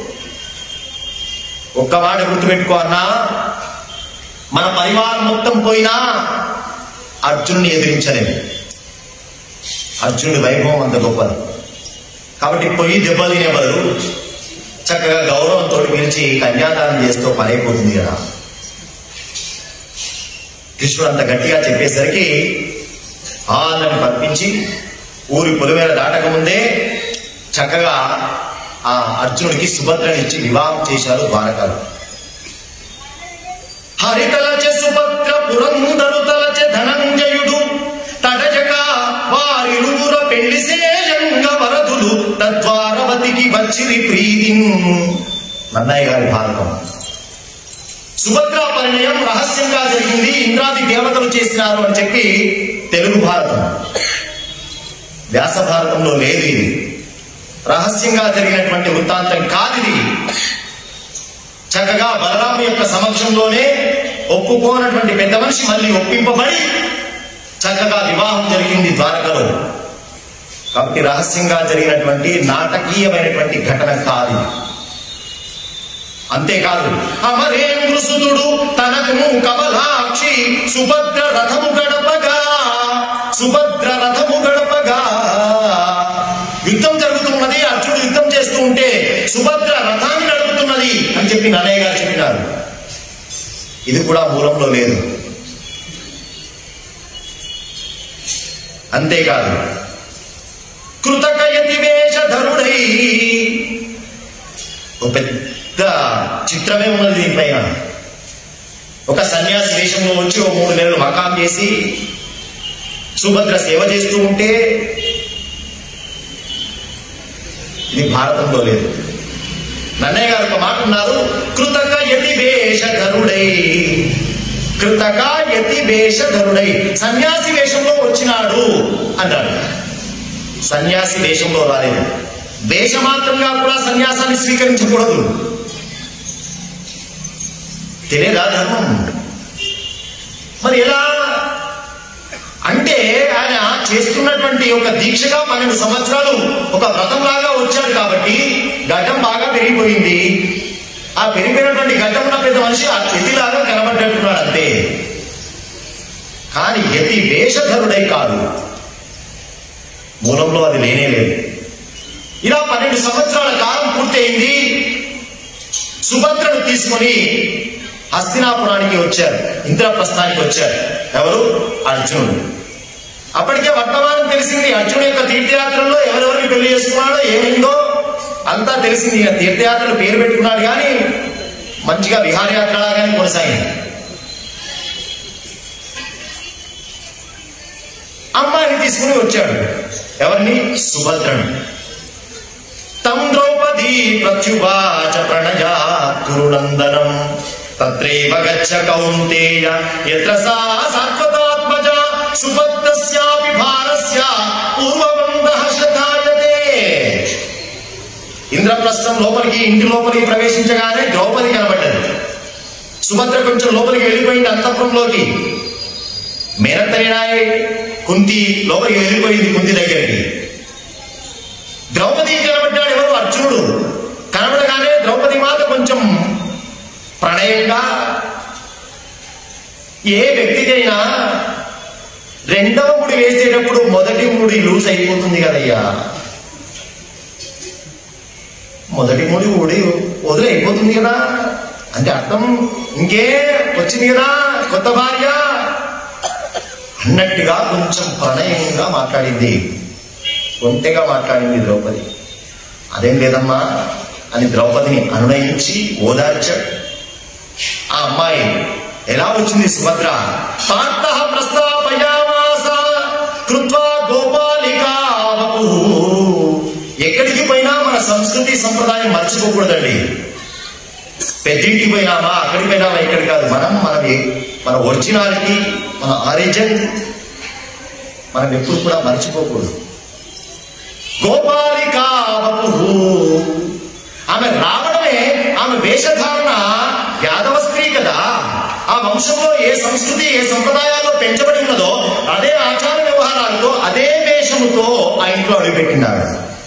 ఒక్క మాట గుర్తుపెట్టుకో అన్నా మన పరివారం మొత్తం పోయినా అర్జునుని ఎదిరించలేము అర్జునుడి వైభవం అంత గొప్పది కాబట్టి పొయ్యి దెబ్బలు తినే బదులు చక్కగా గౌరవంతో పిలిచి కన్యాదానం చేస్తూ పనైపోతుంది కదా కృష్ణుడు అంత గట్టిగా చెప్పేసరికి ఆలని పంపించి ఊరి పొలిమేర దాటక ముందే చక్కగా ఆ అర్జునుడికి సుభద్రనిచ్చి వివాహం చేశారు ద్వారకాలు హరితలచ సుభద్ర పురందరు తలచ ధనంజయుడు తడజక వారిరువుర పెళ్లి సేయంగ వరదులు తద్వారవతికి వచ్చిరి ప్రీతి నన్నయ్య గారి భారతం సుభద్ర పరిణయం రహస్యంగా జరిగింది ఇంద్రాది దేవతలు చేసినారు అని చెప్పి తెలుగు భారతం వ్యాస భారతంలో లేదు ఇది రహస్యంగా జరిగినటువంటి వృత్తాంతం కాదు ఇది చక్కగా బలరాము యొక్క సమక్షంలోనే ఒప్పుకోనటువంటి పెద్ద మనిషి మళ్ళీ ఒప్పింపబడి చక్కగా వివాహం జరిగింది ద్వారకలో కాబట్టి రహస్యంగా జరిగినటువంటి నాటకీయమైనటువంటి ఘటన కాదు ఇది. అంతేకాదు అమరేంద్రుసుతుడు తనకు కమలాక్షి సుభద్ర రథము గడపగా సుభద్ర రథము గడపగా యుద్ధం జరుగుతున్నది అర్జునుడు యుద్ధం చేస్తూ ఉంటే సుభద్ర రథాన్ని నడుపుతున్నది అని చెప్పి నన్నయ్య గారు చెప్పినారు ఇది కూడా మూలంలో లేదు అంతేకాదు కృతకయతి వేషధరుడై ఒక పెద్ద చిత్రమే ఉన్నది దీనిపైన ఒక సన్యాసి వేషంలో వచ్చి ఓ మూడు నెలలు మకాం చేసి సుభద్ర సేవ చేస్తూ ఉంటే ఇది భారతంలో లేదు నన్నయ్య గారు ఒక మాట ఉన్నారు కృతక యతి వేషధరుడై కృతక యతి వేషధరుడై సన్యాసి వేషంలో వచ్చినాడు అన్నాడు సన్యాసి వేషంలో రాలేదు వేషమాత్రంగా కూడా సన్యాసాన్ని స్వీకరించకూడదు తెలియదా ధర్మం మరి ఎలా అంటే ఆయన చేస్తున్నటువంటి ఒక దీక్షగా పన్నెండు సంవత్సరాలు ఒక వ్రతంలాగా వచ్చాడు కాబట్టి గడ్డం బాగా పెరిగిపోయింది ఆ పెరిగిపోయినటువంటి గడ్డం ఉన్న పెద్ద మనిషి ఆ ఎతిలాగా కనబడ్డట్టున్నాడు అంతే కానీ యతి వేషధరుడై కాదు మూలంలో అది లేనే లేదు ఇలా పన్నెండు సంవత్సరాల కాలం పూర్తయింది సుభద్రను తీసుకొని హస్తినాపురానికి వచ్చారు ఇంద్రప్రస్థానికి వచ్చారు ఎవరు అర్జునుడు అప్పటికే వర్తమానం తెలిసింది అర్జునుడు యొక్క తీర్థయాత్రల్లో ఎవరెవరిని పెళ్లి చేసుకున్నాడో ఏమైందో అంతా తెలిసింది ఇక తీర్థయాత్రలు పేరు పెట్టుకున్నాడు కానీ మంచిగా విహారయాత్ర లాగానే కొనసాగింది అమ్మాయిని తీసుకుని వచ్చాడు ఎవరిని సుభద్రను తం ద్రౌపదీ ప్రత్యువాచ ప్రణజాత్ కురునందనం తత్రైవ గచ్చ కౌంతేయ యత్ర సా సాత్వతాత్మజ సుభద్రస్యాపి భారస్య పూర్వబంధః శతాయతే ఇంద్రప్రస్థం లోపలికి ఇంటి లోపలికి ప్రవేశించగానే ద్రౌపది కనబడ్డది సుభద్ర కొంచెం లోపలికి వెళ్ళిపోయింది అంతఃపురంలోకి మేనత్తనేనాయ్ కుంతి లోపలికి వెళ్ళిపోయింది కుంతి దగ్గరికి ద్రౌపది కనబడ్డాడు ఎవరు అర్జునుడు కనబడగానే ద్రౌపది మాత కొంచెం ప్రణయంగా ఏ వ్యక్తికైనా రెండవ ముడి వేసేటప్పుడు మొదటి ముడి లూజ్ అయిపోతుంది కదయ్యా మొదటి ముడి ఊడి వదిలి అయిపోతుంది కదా అంటే అర్థం ఇంకే వచ్చింది కదా కొత్త భార్య అన్నట్టుగా కొంచెం ప్రణయంగా మాట్లాడింది ఒంటెగా మాట్లాడింది ద్రౌపది అదేం లేదమ్మా అని ద్రౌపదిని అనునయించి ఓదార్చాడు ఆ అమ్మాయి ఎలా వచ్చింది సుభద్ర పార్థ ప్రస్తాపయామాస కృత్వా గోపాలికా వపుః. ఎక్కడికి పోయినా మన సంస్కృతి సంప్రదాయం మర్చిపోకూడదండి పెద్దింటికి పోయినామా అక్కడికి పోయినామా ఇక్కడికి కాదు మనం మన ఏ- మన ఒరిజినాలిటీ మన ఆరిజిన్ మనం ఎప్పుడు కూడా మర్చిపోకూడదు గోపాలికా వపుః. ఆమె రావడమే ఆమె వేషధారణ యాదవ స్త్రీ కదా ఆ వంశంలో ఏ సంస్కృతి ఏ సంప్రదాయాల్లో పెంచబడి ఉన్నదో అదే ఆచార వ్యవహారాలతో అదే వేషముతో ఆ ఇంట్లో అడుగుపెట్టినాడు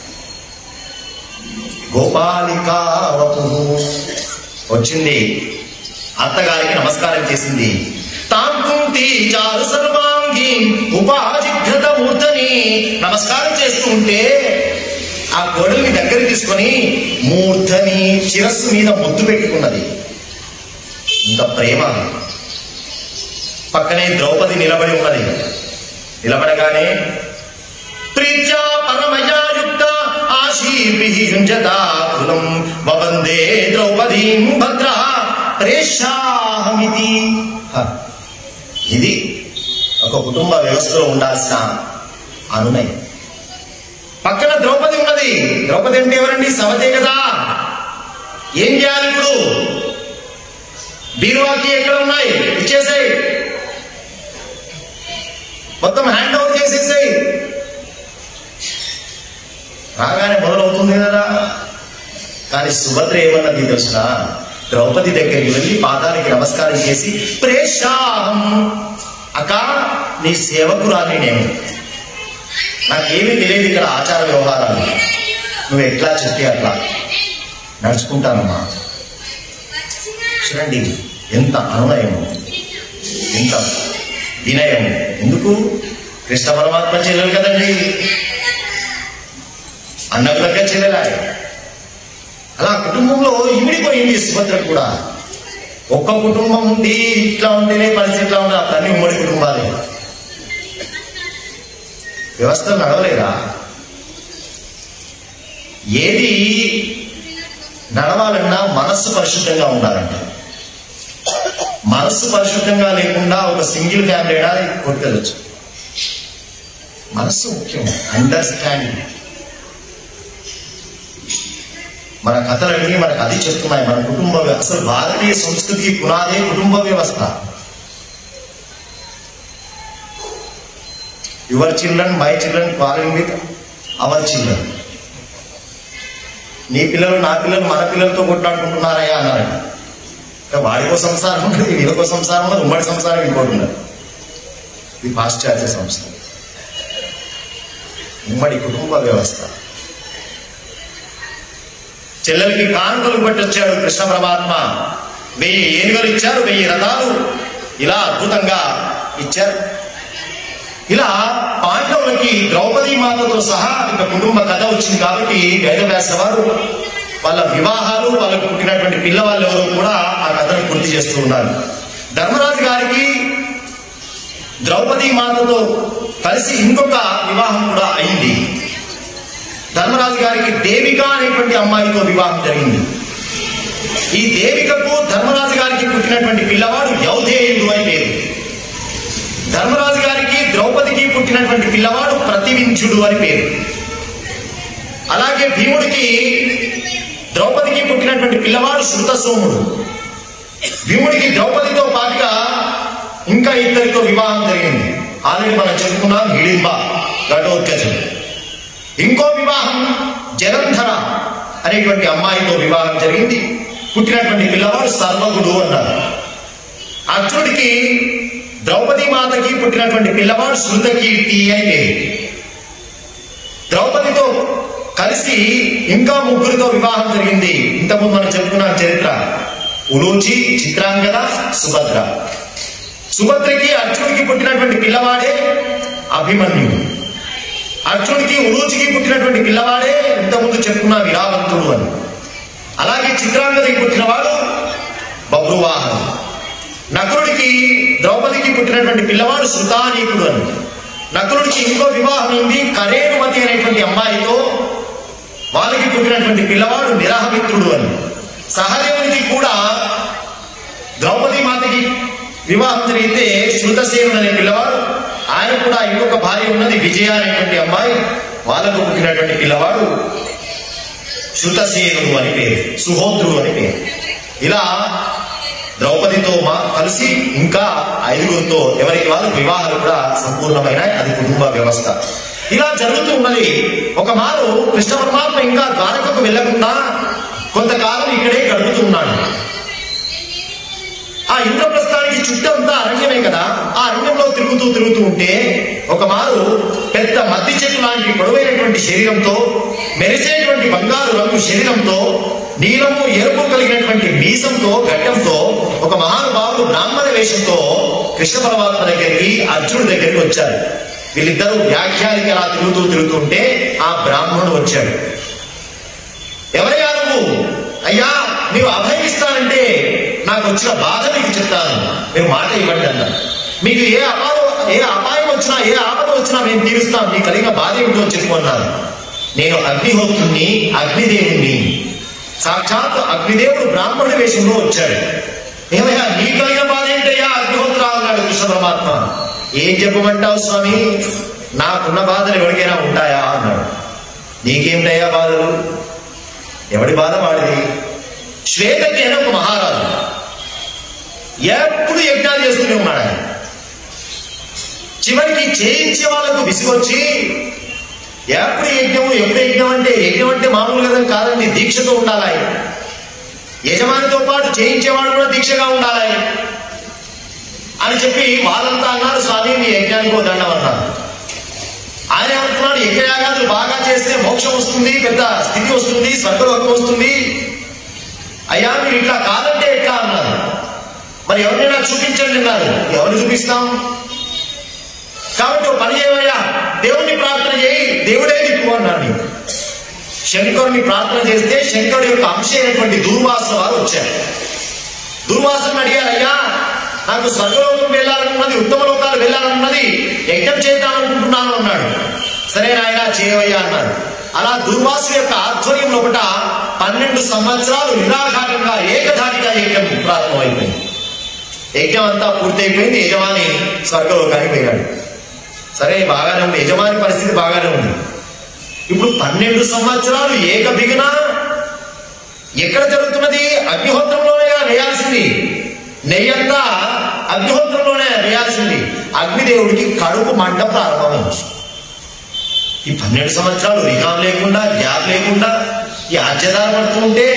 గోపాలికా వపుః. వచ్చింది అత్తగారికి నమస్కారం చేసింది తాంకుంతి చారు సర్వాంగి ఉపాజిఘ్రత మూర్తని నమస్కారం చేస్తూ ఉంటే ఆ కోడల్ని దగ్గర తీసుకొని మూర్ధని శిరస్సు మీద ముద్దు పెట్టుకున్నది ఇంత ప్రేమ పక్కనే ద్రౌపది నిలబడి ఉన్నది నిలబడగానే ప్రీత్యా పరమయాయుక్త ఆశీర్విహింజదాకులం వవందే ద్రౌపదీం భద్ర ప్రేషాహమితి హ, ఇది ఒక కుటుంబ వ్యవస్థలో ఉండాల్సిన అనునయం పక్కన ద్రౌపది ఉన్నది ద్రౌపది అంటే ఎవరండి సవతే కదా ఏం చేయాలి ఇప్పుడు బీరువాకి ఎక్కడ ఉన్నాయి ఇచ్చేసాయి మొత్తం హ్యాండ్ ఓవర్ చేసేసాయి రాగానే మొదలవుతుంది కదా కానీ సుభద్ర ఏమన్నది తెలుసిన ద్రౌపది దగ్గరికి వెళ్ళి పాదానికి నమస్కారం చేసి ప్రేషాహం అక్క నీ సేవకురాలి నేను నాకేమీ తెలియదు ఇక్కడ ఆచార వ్యవహారాలు నువ్వు ఎట్లా చెప్తే అట్లా నడుచుకుంటానమ్మా చూడండి ఎంత అనునయము ఎంత వినయం ఎందుకు కృష్ణ పరమాత్మ చెల్లెలు కదండి అన్నకు దగ్గర చెల్లెలా అలా కుటుంబంలో ఇమిడిపోయింది సుభద్ర కూడా ఒక్క కుటుంబం ఉండి ఇట్లా ఉంటేనే పరిస్థితి ఇట్లా ఉంటే అన్ని ఉమ్మడి కుటుంబాలే వ్యవస్థలు నడవలేదా ఏది నడవాలన్నా మనస్సు పరిశుద్ధంగా ఉండాలంట మనస్సు పరిశుద్ధంగా లేకుండా ఒక సింగిల్ ఫ్యామిలీ అయినా కొట్టుకెళ్ళచ్చు మనస్సు ముఖ్యం అండర్స్టాండింగ్ మన కథలన్నీ మనకు అది చెప్తున్నాయి మన కుటుంబ వ్య- అసలు భారతీయ సంస్కృతి పునాదే కుటుంబ వ్యవస్థ your children my children calling with our children నీ పిల్లలు నా పిల్లలు మన పిల్లలతో కొట్లాడుకుంటున్నారయ్యా అన్నారట ఇంకా వాడికో సంసారం ఉండదు వీళ్ళకో సంసారం ఉండదు ఉమ్మడి సంసారం ఇంకోటి ఉండదు ఇది పాశ్చాత్య సంస్థ ఉమ్మడి కుటుంబ వ్యవస్థ చెల్లెలకి కానుకలు పట్టొచ్చాడు కృష్ణ పరమాత్మ వెయ్యి ఏనుగలు ఇచ్చారు వెయ్యి రథాలు ఇలా అద్భుతంగా ఇచ్చారు ఇలా పాండవులకి ద్రౌపది మాతతో సహా ఒక కుటుంబ కథ వచ్చింది కాబట్టి వేదవ్యాస వారు వాళ్ళ వివాహాలు వాళ్ళకు పుట్టినటువంటి పిల్లవాళ్ళు ఎవరు కూడా ఆ కథను పూర్తి చేస్తూ ఉన్నారు ధర్మరాజు గారికి ద్రౌపది మాతతో కలిసి ఇంకొక వివాహం కూడా అయింది ధర్మరాజు గారికి దేవిక అనేటువంటి అమ్మాయితో వివాహం జరిగింది ఈ దేవికకు ధర్మరాజు గారికి పుట్టినటువంటి పిల్లవాడు యౌధేయుడు అని పేరు ధర్మరాజు గారికి ద్రౌపదికి పుట్టినటువంటి పిల్లవాడు ప్రతివించుడు అని పేరు అలాగే భీముడికి ద్రౌపదికి పుట్టినటువంటి పిల్లవాడు శృతసోముడు భీముడికి ద్రౌపదితో పాటుగా ఇంకా ఇద్దరితో వివాహం జరిగింది ఆల్రెడీ మనం చెప్పుకున్నాం హిడింబ ఘటోత్కజం ఇంకో వివాహం జలంధర అనేటువంటి అమ్మాయితో వివాహం జరిగింది పుట్టినటువంటి పిల్లవాడు సర్వగుడు అన్నారు అర్జునుడికి ద్రౌపది మాతకి పుట్టినటువంటి పిల్లవాడు శృతకీర్తి అని పేరు ద్రౌపదితో కలిసి ఇంకా ముగ్గురితో వివాహం జరిగింది ఇంతకుముందు మనం చెప్పుకున్నాం చరిత్ర ఉలూచి చిత్రాంగద సుభద్ర సుభద్రకి అర్జునుడికి పుట్టినటువంటి పిల్లవాడే అభిమన్యుడు అర్జునుడికి ఉలూచికి పుట్టినటువంటి పిల్లవాడే ఇంతకుముందు చెప్పుకున్న విరావంతుడు అని అలాగే చిత్రాంగదికి పుట్టినవాడు బబ్రువాహనుడు నకులుడికి ద్రౌపదికి పుట్టినటువంటి పిల్లవాడు శృతానీకుడు అని నకులుడికి ఇంకో వివాహం ఉంది కరేణుమతి అనేటువంటి అమ్మాయితో వాళ్ళకి పుట్టినటువంటి పిల్లవాడు నిరాహమిత్రుడు అని సహదేవునికి కూడా ద్రౌపది మాతకి వివాహం జరిగితే శృతసేనుడు అనే పిల్లవాడు ఆయన కూడా ఇంకొక భార్య ఉన్నది విజయ అనేటువంటి అమ్మాయి వాళ్ళకు పుట్టినటువంటి పిల్లవాడు శృతసేనుడు అని పేరు సుహోత్రుడు అని పేరు ఇలా ద్రౌపదితో మా కలిసి ఇంకా ఐదుగురితో ఎవరికి వాళ్ళు వివాహాలు కూడా సంపూర్ణమైన అది కుటుంబ వ్యవస్థ ఇలా జరుగుతూ ఉన్నది ఒక మారు కృష్ణ పరమాత్మ ఇంకా ద్వారకకు వెళ్లకుండా కొంతకాలం ఇక్కడే గడుపుతూ ఉన్నాడు ఆ ఇంద్రప్రస్థానికి చుట్టంతా అరణ్యమే కదా ఆ అరణ్యంలో తిరుగుతూ తిరుగుతూ ఉంటే ఒక మారు పెద్ద మద్ది చెట్టు లాంటి పొడవైనటువంటి శరీరంతో మెరిసేటువంటి బంగారు రంగు శరీరంతో నీలము ఎరుపు కలిగినటువంటి మీసంతో గడ్డంతో ఒక మహానుభావుడు బ్రాహ్మణ వేషంతో కృష్ణ పరమాత్మ దగ్గరికి అర్జునుడి దగ్గరికి వచ్చారు వీళ్ళిద్దరూ వ్యాఖ్యానికి అలా తిరుగుతూ తిరుగుతుంటే ఆ బ్రాహ్మణుడు వచ్చాడు ఎవరయ్యా నువ్వు అయ్యా మీరు అభయం ఇస్తానంటే నాకు వచ్చిన బాధ మీకు చెప్తాను మీరు మాట ఇవ్వండి అన్నారు మీకు ఏ అపాయం ఏ అపాయం వచ్చినా ఏ ఆపద వచ్చినా మేము తీరుస్తాం మీకు కలిగిన బాధ ఏమిటో చెప్పుకున్నారు నేను అగ్నిహోత్రుణ్ణి అగ్నిదేవుణ్ణి సాక్షాత్ అగ్నిదేవుడు బ్రాహ్మణుడి వేషంలో వచ్చాడు ఏమయ్యా నీ కలిగిన బాధ ఏంటయ్యా అగ్నిహోత్ర అన్నాడు కృష్ణ పరమాత్మ ఏం చెప్పమంటావు స్వామి నాకున్న బాధలు ఎవరికైనా ఉంటాయా అన్నాడు నీకేమిటయ్యా బాధలు ఎవడి బాధ వాడిది శ్వేతకి అని ఒక మహారాజు ఎప్పుడు యజ్ఞాలు చేస్తూనే ఉన్నాడు ఆయన చివరికి చేయించే వాళ్ళకు విసుగొచ్చి ఎప్పుడు యజ్ఞం ఎప్పుడు యజ్ఞం అంటే యజ్ఞం అంటే మామూలుగా కాదండి దీక్షతో ఉండాలి ఆయన యజమానితో పాటు చేయించేవాడు కూడా దీక్షగా ఉండాలి ఆయన అని చెప్పి వాళ్ళంతా అన్నారు స్వామి మీ యజ్ఞానికి ఓ దండం అన్నారు ఆయన ఏమంటున్నాడు యజ్ఞయాగాదులు బాగా చేస్తే మోక్షం వస్తుంది పెద్ద స్థితి వస్తుంది స్వర్గలోకం వస్తుంది అయ్యా మీరు ఇట్లా కాదంటే ఎట్లా అన్నారు మరి ఎవరినైనా చూపించండి అన్నారు ఎవరు చూపిస్తాం కాబట్టి ఒక పని చేయవయ్యా దేవుణ్ణి ప్రార్థన చేయి దేవుడే దిక్కు అన్నాడు నీవు. శంకరుని ప్రార్థన చేస్తే శంకరుడి యొక్క అంశ అయినటువంటి దూర్వాస వారు వచ్చారు దుర్వాసన అడిగారు అయ్యా నాకు స్వర్గలోకం వెళ్ళాలనున్నది ఉత్తమ లోకాలు వెళ్ళాలనున్నది యజ్ఞం చేద్దామనుకుంటున్నాను అన్నాడు సరే నాయన చేయవయ్యా అన్నాడు అలా దుర్వాసు యొక్క ఆధ్వర్యంలో ఒకట పన్నెండు సంవత్సరాలు నిరాఘాటంగా ఏకధాటిగా యజ్ఞం ప్రారంభమైపోయింది యజ్ఞం అంతా పూర్తయిపోయింది యజమాని స్వర్గలోకానికి పోయాడు సరే బాగానే ఉంది యజమాని పరిస్థితి బాగానే ఉంది ఇప్పుడు పన్నెండు సంవత్సరాలు ఏక బిగిన ఎక్కడ జరుగుతున్నది అగ్నిహోత్రంలోనే వేయాల్సింది నెయ్యంతా అగ్నిహోత్రంలోనే వేయాల్సింది అగ్నిదేవుడికి కడుపు మంట ప్రారంభమైంది ఈ పన్నెండు సంవత్సరాలు రికాం లేకుండా గ్యాప్ లేకుండా ఈ ఆజ్యదార పడుతూ ఉంటే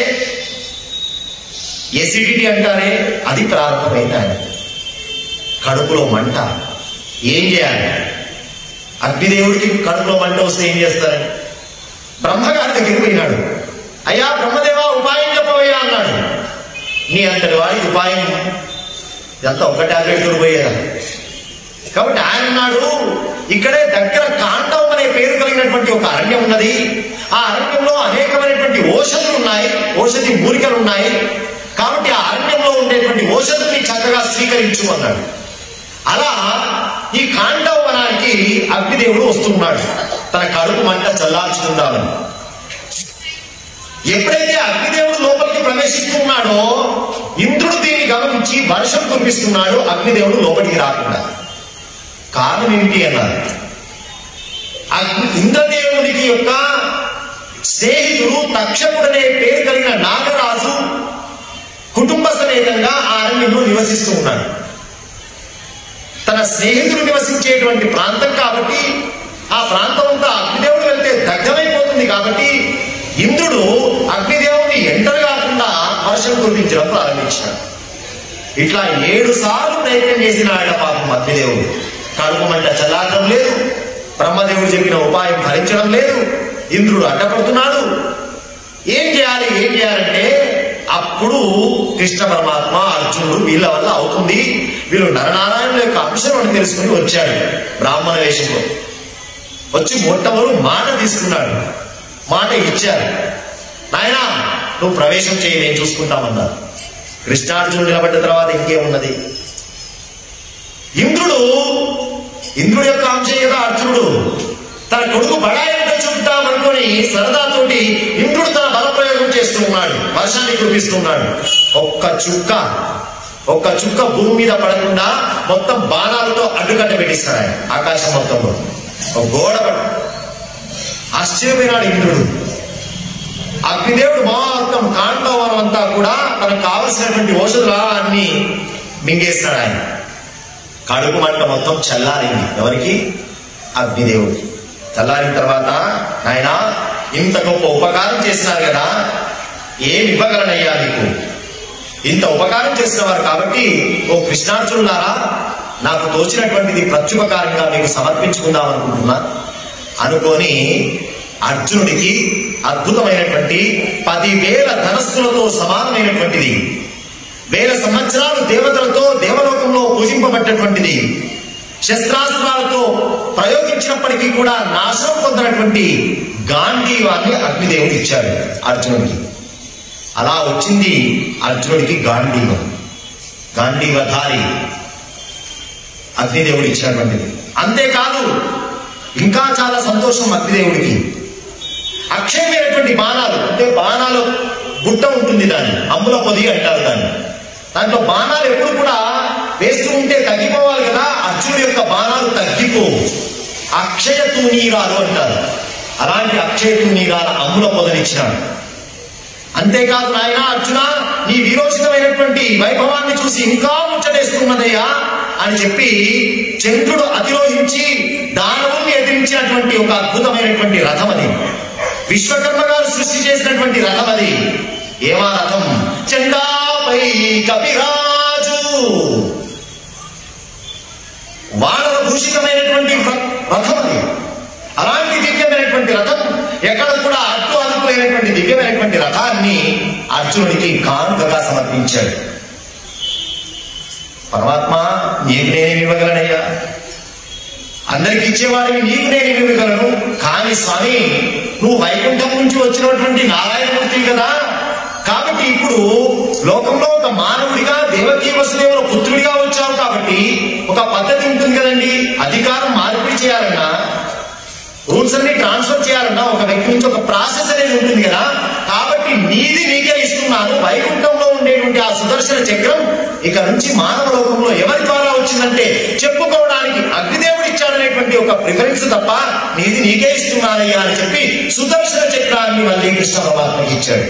ఎసిడిటీ అంటారే అది ప్రారంభమైంది ఆయన కడుపులో మంట ఏం చేయాలి అగ్నిదేవుడికి కడుపులో మంట వస్తే ఏం చేస్తారు బ్రహ్మగారి దగ్గరికి పోయినాడు అయ్యా బ్రహ్మదేవా ఉపాయం చెప్పవయ్యా అన్నాడు నీ అంతటి వాడికి ఉపాయం ఇదంతా ఒక్క టాబ్లెట్ పోయేదా కాబట్టి ఆయన అన్నాడు ఇక్కడే దగ్గర కాండం అనే పేరు కలిగినటువంటి ఒక అరణ్యం ఉన్నది ఆ అరణ్యంలో అనేకమైనటువంటి ఓషధులు ఉన్నాయి ఓషధి మూలికలు ఉన్నాయి కాబట్టి ఆ అరణ్యంలో ఉండేటువంటి ఓషధుల్ని చక్కగా స్వీకరించు అన్నాడు అలా ఈ కాండవ వనానికి అగ్నిదేవుడు వస్తున్నాడు తన కడుపు మంట చల్లార్చుకుందామని ఎప్పుడైతే అగ్నిదేవుడు లోపలికి ప్రవేశిస్తున్నాడో ఇంద్రుడు దీన్ని గమనించి వర్షం కురిపిస్తున్నాడు అగ్నిదేవుడు లోపలికి రాకుండా కారణం ఏమిటి అన్నారు అగ్ని ఇంద్రదేవునికి యొక్క స్నేహితుడు తక్షకుడనే పేరు కలిగిన నాగరాజు కుటుంబ సమేతంగా ఆ అరణ్యంలో నివసిస్తూ ఉన్నాడు తన స్నేహితుడు నివసించేటువంటి ప్రాంతం కాబట్టి ఆ ప్రాంతం అంతా అగ్నిదేవుడు వెళ్తే దగ్ధమైపోతుంది కాబట్టి ఇంద్రుడు అగ్నిదేవుని ఎంటర్ కాకుండా వర్షం కురిపించడం ప్రారంభించాడు ఇట్లా ఏడు సార్లు ప్రయత్నం చేసిన ఆయన పాపం అగ్నిదేవుడు కడుపు మంట చల్లారడం లేదు బ్రహ్మదేవుడు చెప్పిన ఉపాయం ఫలించడం లేదు ఇంద్రుడు అడ్డపడుతున్నాడు ఏం చేయాలి ఏం చేయాలంటే అప్పుడు కృష్ణ పరమాత్మ అర్జునుడు వీళ్ళ వల్ల అవుతుంది వీళ్ళు నరనారాయణుల యొక్క అంశం అని తెలుసుకుని వచ్చాడు బ్రాహ్మణ వేషంలో వచ్చి మొట్టమొదటి మాట తీసుకున్నాడు మాట ఇచ్చారు నాయనా నువ్వు ప్రవేశం చేయి నేను చూసుకుంటామన్నారు కృష్ణార్జునుడు నిలబడ్డ తర్వాత ఇంకేమున్నది ఇంద్రుడు ఇంద్రుడు యొక్క అంశం కదా అర్జునుడు తన కొడుకు బడాయంతో చూపుతామనుకొని సరదాతోటి ఇంద్రుడు తన బలప్రయోగం చేస్తున్నాడు వర్షాన్ని కురిపిస్తున్నాడు ఒక్క చుక్క ఒక్క చుక్క భూమి మీద పడకుండా మొత్తం బాణాలతో అడ్డుకట్ట పెట్టిస్తాడు ఆయన ఆకాశం మొత్తంలో ఒక గోడ పడ ఆశ్చర్యపోయినాడు ఇంద్రుడు అగ్నిదేవుడు మొత్తం కాండవనం అంతా కూడా తనకు కావలసినటువంటి ఔషధులా అన్ని మింగేస్తాడు ఆయన కడుపు మంట మొత్తం చల్లారింది ఎవరికి అగ్నిదేవుడికి చల్లారిన తర్వాత ఆయన ఇంత గొప్ప ఉపకారం చేసినారు కదా ఏమి ఇవ్వగలనయ్యా నీకు ఇంత ఉపకారం చేసిన వారు కాబట్టి ఓ కృష్ణార్జునులారా నాకు తోచినటువంటిది ప్రత్యుపకారంగా మీకు సమర్పించుకుందాం అనుకుంటున్నా అనుకొని అర్జునుడికి అద్భుతమైనటువంటి పదివేల ధనస్సులతో సమానమైనటువంటిది వేల సంవత్సరాలు దేవతలతో దేవలోకంలో పూజింపబడ్డటువంటిది శస్త్రాస్త్రాలతో ప్రయోగించినప్పటికీ కూడా నాశనం పొందినటువంటి గాంధీవాన్ని అగ్నిదేవుడు ఇచ్చాడు అర్జునుడికి అలా వచ్చింది అర్జునుడికి గాంధీవం గాంధీవధారి అగ్నిదేవుడు ఇచ్చినటువంటిది అంతేకాదు ఇంకా చాలా సంతోషం అగ్నిదేవుడికి అక్షయమైనటువంటి బాణాలు అంటే బాణాలు గుట్ట ఉంటుంది దాన్ని అమ్ముల పొది అంటారు దాన్ని దాంట్లో బాణాలు ఎప్పుడు కూడా వేస్తూ ఉంటే తగ్గిపోవాలి కదా అర్జునుడి యొక్క బాణాలు తగ్గిపోవు అక్షయ తూనీరాలు అంటారు అలాంటి అక్షయ తూనీరాల అమ్ముల పొదనిచ్చినాడు అంతేకాదు నాయన అర్జున నీ వీరోచితమైనటువంటి వైభవాన్ని చూసి ఇంకా ముచ్చటేస్తున్నదయ్యా అని చెప్పి చంద్రుడు అతిరోహించి దానవుల్ని ఎదిరించినటువంటి ఒక అద్భుతమైనటువంటి రథం అది విశ్వకర్మ గారు సృష్టి చేసినటువంటి రథం అది ఏమా రథం చండాపై కపిరాజు వానర భూషితమైనటువంటి వ్ర- రథం అది అలాంటి దివ్యమైనటువంటి రథం ఎక్కడ కూడా అడ్డు అదుపులైనటువంటి దివ్యమైనటువంటి రథాన్ని అర్జునుడికి కానుకగా సమర్పించాడు పరమాత్మ నీకు నేనేమి ఇవ్వగలనయ్యా అందరికి ఇచ్చేవాడిని నీకు నేను ఇవ్వగలను కానీ స్వామి నువ్వు వైకుంఠం నుంచి వచ్చినటువంటి నారాయణమూర్తివి కదా కాబట్టి ఇప్పుడు లోకంలో ఒక మానవుడిగా దేవకీ వసుదేవుల పుత్రుడిగా వచ్చావు కాబట్టి ఒక పద్ధతి ఉంటుంది కదండి అధికారం మార్పిడి చేయాలన్నా రూల్స్ అన్ని ట్రాన్స్ఫర్ చేయాలన్నా ఒక వ్యక్తి నుంచి ఒక ప్రాసెస్ అనేది ఉంటుంది కదా కాబట్టి నీది నీకే ఇస్తున్నాను వైకుంఠంలో ఉండేటువంటి ఆ సుదర్శన చక్రం ఇక నుంచి మానవ లోకంలో ఎవరి ద్వారా వచ్చిందంటే చెప్పుకోవడానికి అగ్నిదేవుడు ఇచ్చాడనేటువంటి ఒక ప్రిఫరెన్స్ తప్ప నీది నీకే ఇస్తున్నానయ్యా అని చెప్పి సుదర్శన చక్రాన్ని మళ్ళీ కృష్ణ పరమాత్మకి ఇచ్చాడు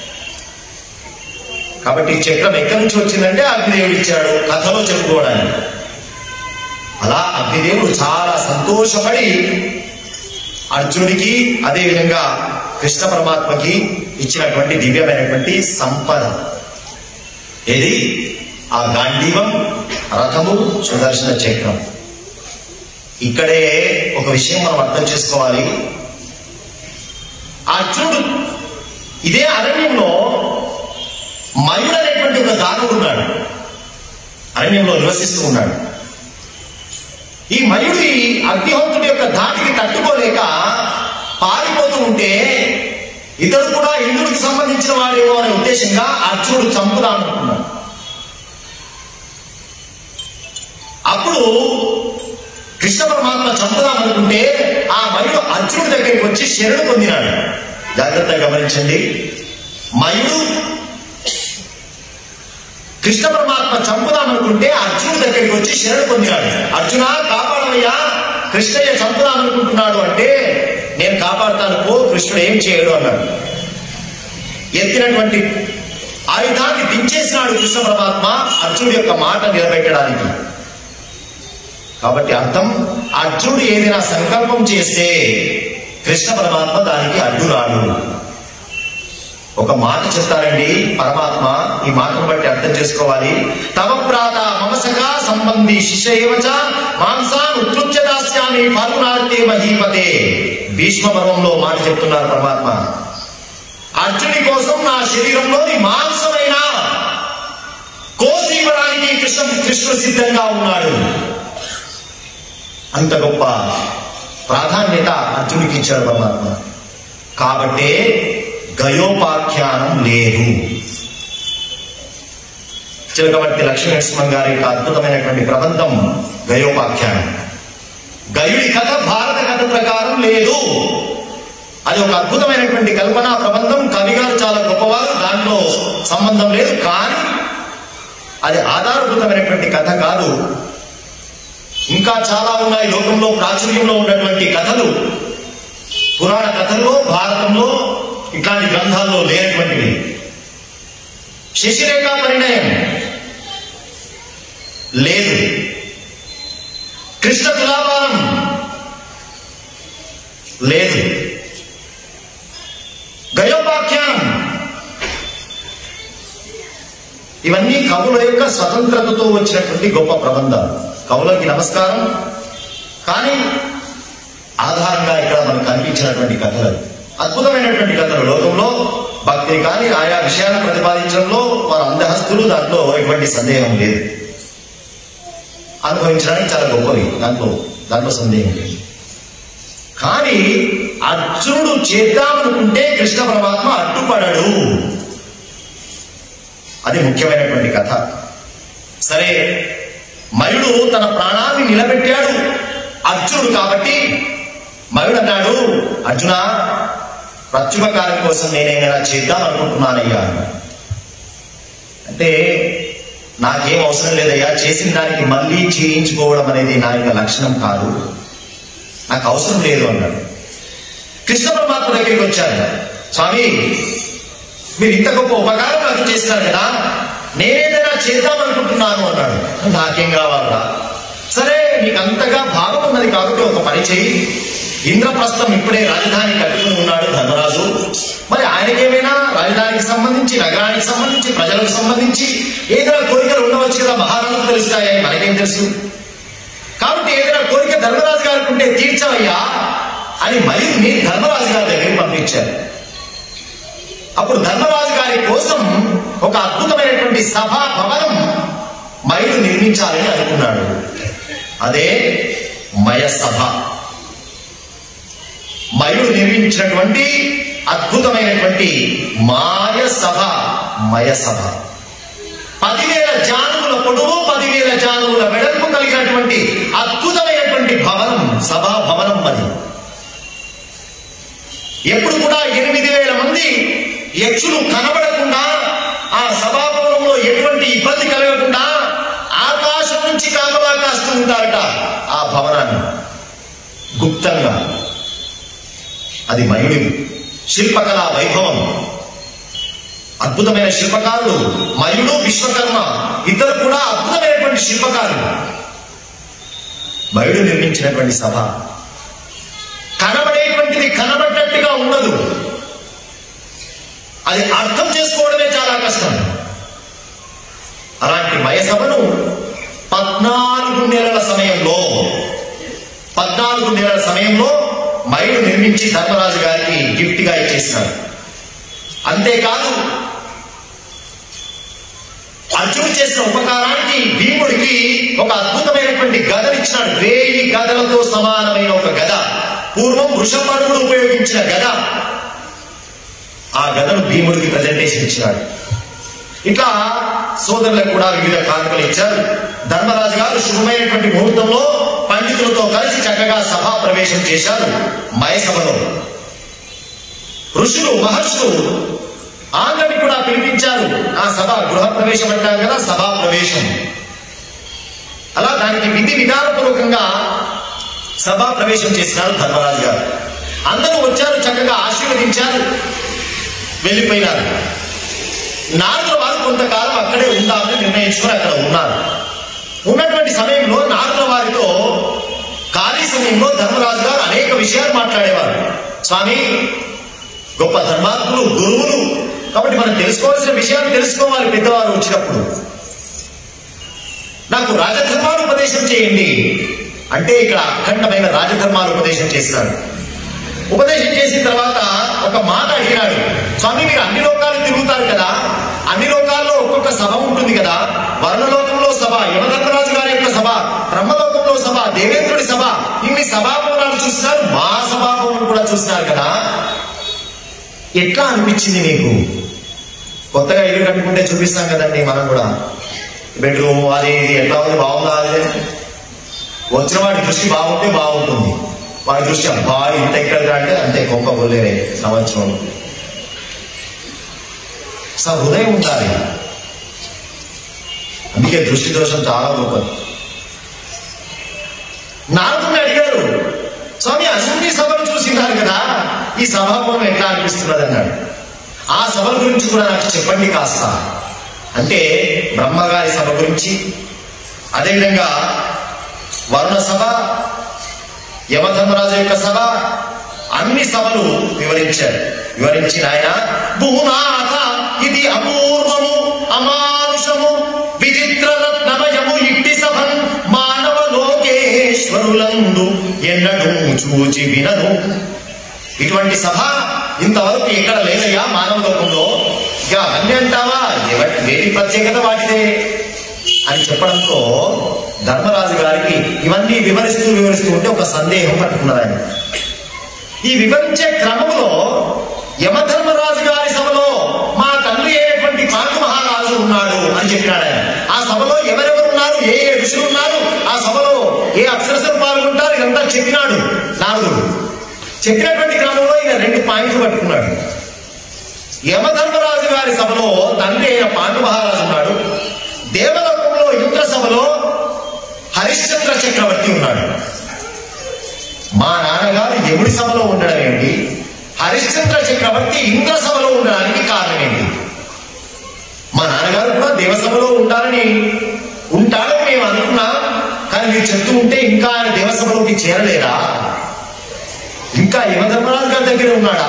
కాబట్టి ఈ చక్రం ఎక్కడి నుంచి వచ్చిందంటే అగ్నిదేవుడు ఇచ్చాడు కథలో చెప్పుకోవడానికి అలా అగ్నిదేవుడు చాలా సంతోషపడి అర్జునుడికి అదే విధంగా కృష్ణ పరమాత్మకి ఇచ్చినటువంటి దివ్యమైనటువంటి సంపద ఏది ఆ గాంధీవం రథము సుదర్శన చక్రం ఇక్కడే ఒక విషయం మనం అర్థం చేసుకోవాలి అర్జునుడు ఇదే అరణ్యంలో మయుడు అనేటువంటి ఒక దానవుడు ఉన్నాడు అరణ్యంలో నివసిస్తూ ఉన్నాడు ఈ మయుడు ఈ అగ్నిహోత్రుడి యొక్క ధాటికి తట్టుకోలేక పారిపోతూ ఉంటే ఇతడు కూడా ఇంద్రుడికి సంబంధించిన వాడేమో అనే ఉద్దేశంగా అర్జునుడు చంపుదామనుకున్నాడు అప్పుడు కృష్ణ పరమాత్మ చంపుదామనుకుంటే ఆ మయుడు అర్జునుడి దగ్గరికి వచ్చి శరణు పొందినాడు జాగ్రత్తగా గమనించండి మయుడు కృష్ణ పరమాత్మ చంపుదామనుకుంటే అర్జునుడి దగ్గరికి వచ్చి శరణు పొందినాడు అర్జున కాపాడవయ్యా కృష్ణయ్య చంపుదామనుకుంటున్నాడు అంటే నేను కాపాడుతాను పో కృష్ణుడు ఏం చేయడు అన్నాడు ఎత్తినటువంటి ఆయుధాన్ని దించేసినాడు కృష్ణ పరమాత్మ అర్జునుడి యొక్క మాట నిలబెట్టడానికి కాబట్టి అర్థం అర్జునుడు ఏదైనా సంకల్పం చేస్తే కృష్ణ పరమాత్మ దానికి అడ్డు రాడు ఒక మాట చెప్తారండి పరమాత్మ ఈ మాటను బట్టి అర్థం చేసుకోవాలి తమ ప్రాత మమసగా సంబంధి శిష్యవచ మాంసాన్ ఉత్కృత్య దాస్యామి ఫలునార్తే మహీపతే భీష్మ పర్వంలో మాట చెప్తున్నారు పరమాత్మ అర్జుని కోసం నా శరీరంలోని మాంసమైన కోసి ఇవ్వడానికి కృష్ణ కృష్ణుడు సిద్ధంగా ఉన్నాడు అంత గొప్ప ప్రాధాన్యత అర్జునికి ఇచ్చాడు పరమాత్మ కాబట్టే గయోపాఖ్యానం లేదు చిలకవర్తి లక్ష్మీ నరసింహం గారి యొక్క అద్భుతమైనటువంటి ప్రబంధం గయోపాఖ్యానం గయుడి కథ భారత కథ ప్రకారం లేదు అది ఒక అద్భుతమైనటువంటి కల్పనా ప్రబంధం కవి గారు చాలా గొప్పవారు దాంట్లో సంబంధం లేదు కానీ అది ఆధారభూతమైనటువంటి కథ కాదు ఇంకా చాలా ఉన్నాయి లోకంలో ప్రాచుర్యంలో ఉన్నటువంటి కథలు పురాణ కథల్లో భారతంలో ఇట్లాంటి గ్రంథాల్లో లేనటువంటివి శశిరేఖ పరిణయం లేదు కృష్ణ తులాభారం లేదు గయోపాఖ్యానం ఇవన్నీ కవుల యొక్క స్వతంత్రతతో వచ్చినటువంటి గొప్ప ప్రబంధాలు కవులకి నమస్కారం కానీ ఆధారంగా ఇక్కడ మనకు కనిపించినటువంటి కథలు అద్భుతమైనటువంటి కథలు లోకంలో భక్తి కానీ ఆయా విషయాలను ప్రతిపాదించడంలో వారు అందహస్తులు దాంట్లో ఎటువంటి సందేహం లేదు అనుభవించడానికి చాలా గొప్పవి దాంట్లో దాంట్లో సందేహం లేదు కానీ అర్జునుడు చేద్దామనుకుంటే కృష్ణ పరమాత్మ అడ్డుపడడు అది ముఖ్యమైనటువంటి కథ సరే మయుడు తన ప్రాణాన్ని నిలబెట్టాడు అర్జునుడు కాబట్టి మయుడు అన్నాడు అర్జున ప్రత్యుపకారం కోసం నేనేమైనా చేద్దాం అనుకుంటున్నానయ్యా అన్నాడు. అంటే నాకేం అవసరం లేదయ్యా చేసిన దానికి మళ్ళీ చేయించుకోవడం అనేది నా యొక్క లక్షణం కాదు నాకు అవసరం లేదు అన్నాడు కృష్ణ పరమాత్మ దగ్గరికి వచ్చాడు స్వామి మీరు ఇంత గొప్ప ఉపకారం నాకు చేసినారు కదా నేనేదైనా చేద్దాం అనుకుంటున్నాను అన్నాడు నాకేం కావాలరా సరే నీకు అంతగా భావం ఉన్నది కాబట్టి ఒక పని చేయి ఇంద్రప్రస్థం ఇప్పుడే రాజధాని కట్టుకుని ఉన్నాడు ధర్మరాజు మరి ఆయనకేమైనా రాజధానికి సంబంధించి నగరానికి సంబంధించి ప్రజలకు సంబంధించి ఏదైనా కోరికలు ఉండవచ్చు కదా మహారాజుకు తెలుస్తాయని మనకేం తెలుసు కాబట్టి ఏదైనా కోరిక ధర్మరాజు గారికి ఉంటే తీర్చవయ్యా అని మయుడిని ధర్మరాజు గారి దగ్గరికి పంపించారు అప్పుడు ధర్మరాజు గారి కోసం ఒక అద్భుతమైనటువంటి సభా భవనం మయుడు నిర్మించాలని అనుకున్నాడు అదే మయ సభ మయుడు నిర్మించినటువంటి అద్భుతమైనటువంటి మాయ సభ మయ సభ పదివేల జానువుల పొడవు పదివేల జానువుల వెడల్పు కలిగినటువంటి అద్భుతమైనటువంటి భవనం సభా భవనం అది ఎప్పుడు కూడా ఎనిమిది వేల మంది యక్షులు కనబడకుండా ఆ సభాభవనంలో ఎటువంటి ఇబ్బంది కలగకుండా ఆకాశం నుంచి కామలా కాస్తూ ఉంటారట ఆ భవనాన్ని గుప్తంగా అది మయుడి శిల్పకళా వైభవం అద్భుతమైన శిల్పకారులు మయుడు విశ్వకర్మ ఇద్దరు కూడా అద్భుతమైనటువంటి శిల్పకారులు మయుడు నిర్మించినటువంటి సభ కనబడేటువంటిది కనబడ్డట్టుగా ఉండదు అది అర్థం చేసుకోవడమే చాలా కష్టం అలాంటి మయసభను పద్నాలుగు నెలల సమయంలో పద్నాలుగు నెలల సమయంలో మైలు నిర్మించి ధర్మరాజు గారికి గిఫ్ట్ గా ఇచ్చేసినాడు అంతేకాదు అర్జునుడు చేసిన ఉపకారానికి భీముడికి ఒక అద్భుతమైనటువంటి గదనిచ్చినాడు వేయి గదలతో సమానమైన ఒక గద పూర్వం వృషపరుడు ఉపయోగించిన గద ఆ గదను భీముడికి ప్రజెంటేషన్ ఇచ్చినాడు ఇట్లా సోదరులకు కూడా వివిధ కానుకలు ఇచ్చారు ధర్మరాజు గారు శుభమైనటువంటి ముహూర్తంలో పండితులతో కలిసి చక్కగా సభా ప్రవేశం చేశారు మయసభలో ఋషులు మహర్షులు ఆంధ్రని కూడా పిలిపించారు ఆ సభ గృహ ప్రవేశం అంటాం కదా సభా ప్రవేశం అలా దానికి విధి విధానపూర్వకంగా సభా ప్రవేశం చేసినారు ధర్మరాజు గారు అందరూ వచ్చారు చక్కగా ఆశీర్వదించారు వెళ్ళిపోయినారు నారదుల వారు కొంతకాలం అక్కడే ఉందామని నిర్ణయించుకుని అక్కడ ఉన్నారు ఉన్నటువంటి సమయంలో నారదుల వారితో ఖాళీ సమయంలో ధర్మరాజు గారు అనేక విషయాలు మాట్లాడేవారు స్వామి గొప్ప ధర్మాత్ములు గురువులు కాబట్టి మనం తెలుసుకోవాల్సిన విషయాలు తెలుసుకోవాలి పెద్దవారు వచ్చినప్పుడు నాకు రాజధర్మాలు ఉపదేశం చేయండి అంటే ఇక్కడ అఖండమైన రాజధర్మాలు ఉపదేశం చేసినాడు ఉపదేశం చేసిన తర్వాత ఒక మాట అడిగినాడు స్వామి మీరు అన్ని లోకాలు తిరుగుతారు కదా అన్ని లోకాల్లో ఒక్కొక్క సభ ఉంటుంది కదా వర్ణలోకంలో సభ యమధర్మరాజు గారి యొక్క సభ బ్రహ్మలోకంలో సభ దేవేంద్రుడి సభ ఇన్ని సభాభవనాలు చూసినారు మా సభాభవనం కూడా చూసినారు కదా ఎట్లా అనిపించింది మీకు కొత్తగా ఇల్లు కట్టుకుంటే చూపిస్తాం కదండి మనం కూడా బెడ్రూమ్ అది ఇది ఎట్లా ఉంది బాగుందా అది వచ్చిన వాడి దృష్టి బాగుంటే బాగుంటుంది వాడి దృష్టి అబ్బా ఇంత ఇక్కడ అంటే అంతే గొప్ప గొల్లేరే సంవత్సరం స హృదయం ఉండాలి అందుకే దృష్టి దోషం చాలా గొప్పది నారదుని అడిగారు స్వామి అసెంబ్లీ సభలు చూసినారు కదా ఈ సభాభవనం ఎట్లా అనిపిస్తున్నది అన్నాడు ఆ సభల గురించి కూడా నాకు చెప్పండి కాస్త అంటే బ్రహ్మగారి సభ గురించి అదేవిధంగా వరుణ సభ యమధర్మరాజు యొక్క సభ అన్ని సభలు వివరించారు వివరించిన ఆయన భూనాథ ఇది అపూర్వము అమానుషము విచిత్ర రత్నమయము ఇట్టి సభన్ మానవ లోకేశ్వరులందు ఎన్నడూ చూచి వినను ఇటువంటి సభ ఇంతవరకు ఎక్కడ లేదయ్యా మానవ లోకంలో ఇక అవన్నీ అంటావా ఎవ- వేటి ప్రత్యేకత వాటిదే అని చెప్పడంతో ధర్మరాజు గారికి ఇవన్నీ వివరిస్తూ వివరిస్తూ ఉంటే ఒక సందేహం పట్టుకున్నది ఆయన ఈ వివరించే క్రమంలో యమధర్మరాజు గారి సభలో మా తండ్రి అయినటువంటి పాండు మహారాజు ఉన్నాడు అని చెప్పినాడు ఆయన ఆ సభలో ఎవరెవరు ఉన్నారు ఏ ఏ ఋషులు ఉన్నారు ఆ సభలో ఏ అప్సరసలు పాల్గొంటారు ఇదంతా చెప్పినాడు నారదుడు చెప్పినటువంటి క్రమంలో ఈయన రెండు పాయింట్లు పట్టుకున్నాడు యమధర్మరాజు గారి సభలో తండ్రి అయిన పాండు మహారాజు ఉన్నాడు దేవలోకంలో ఇంద్ర సభలో హరిశ్చంద్ర చక్రవర్తి ఉన్నాడు మా నాన్నగారు యముడి సభలో ఉండడం ఏంటి హరిశ్చంద్ర చక్రవర్తి ఇంద్ర సభలో ఉండడానికి కారణం ఏంటి మా నాన్నగారు కూడా దేవసభలో ఉండాలని ఉంటాడని మేము అనుకున్నాం కానీ మీరు చెప్తూ ఉంటే ఇంకా ఆయన దేవసభలోకి చేరలేదా ఇంకా యమధర్మరాజు గారి దగ్గర ఉన్నాడా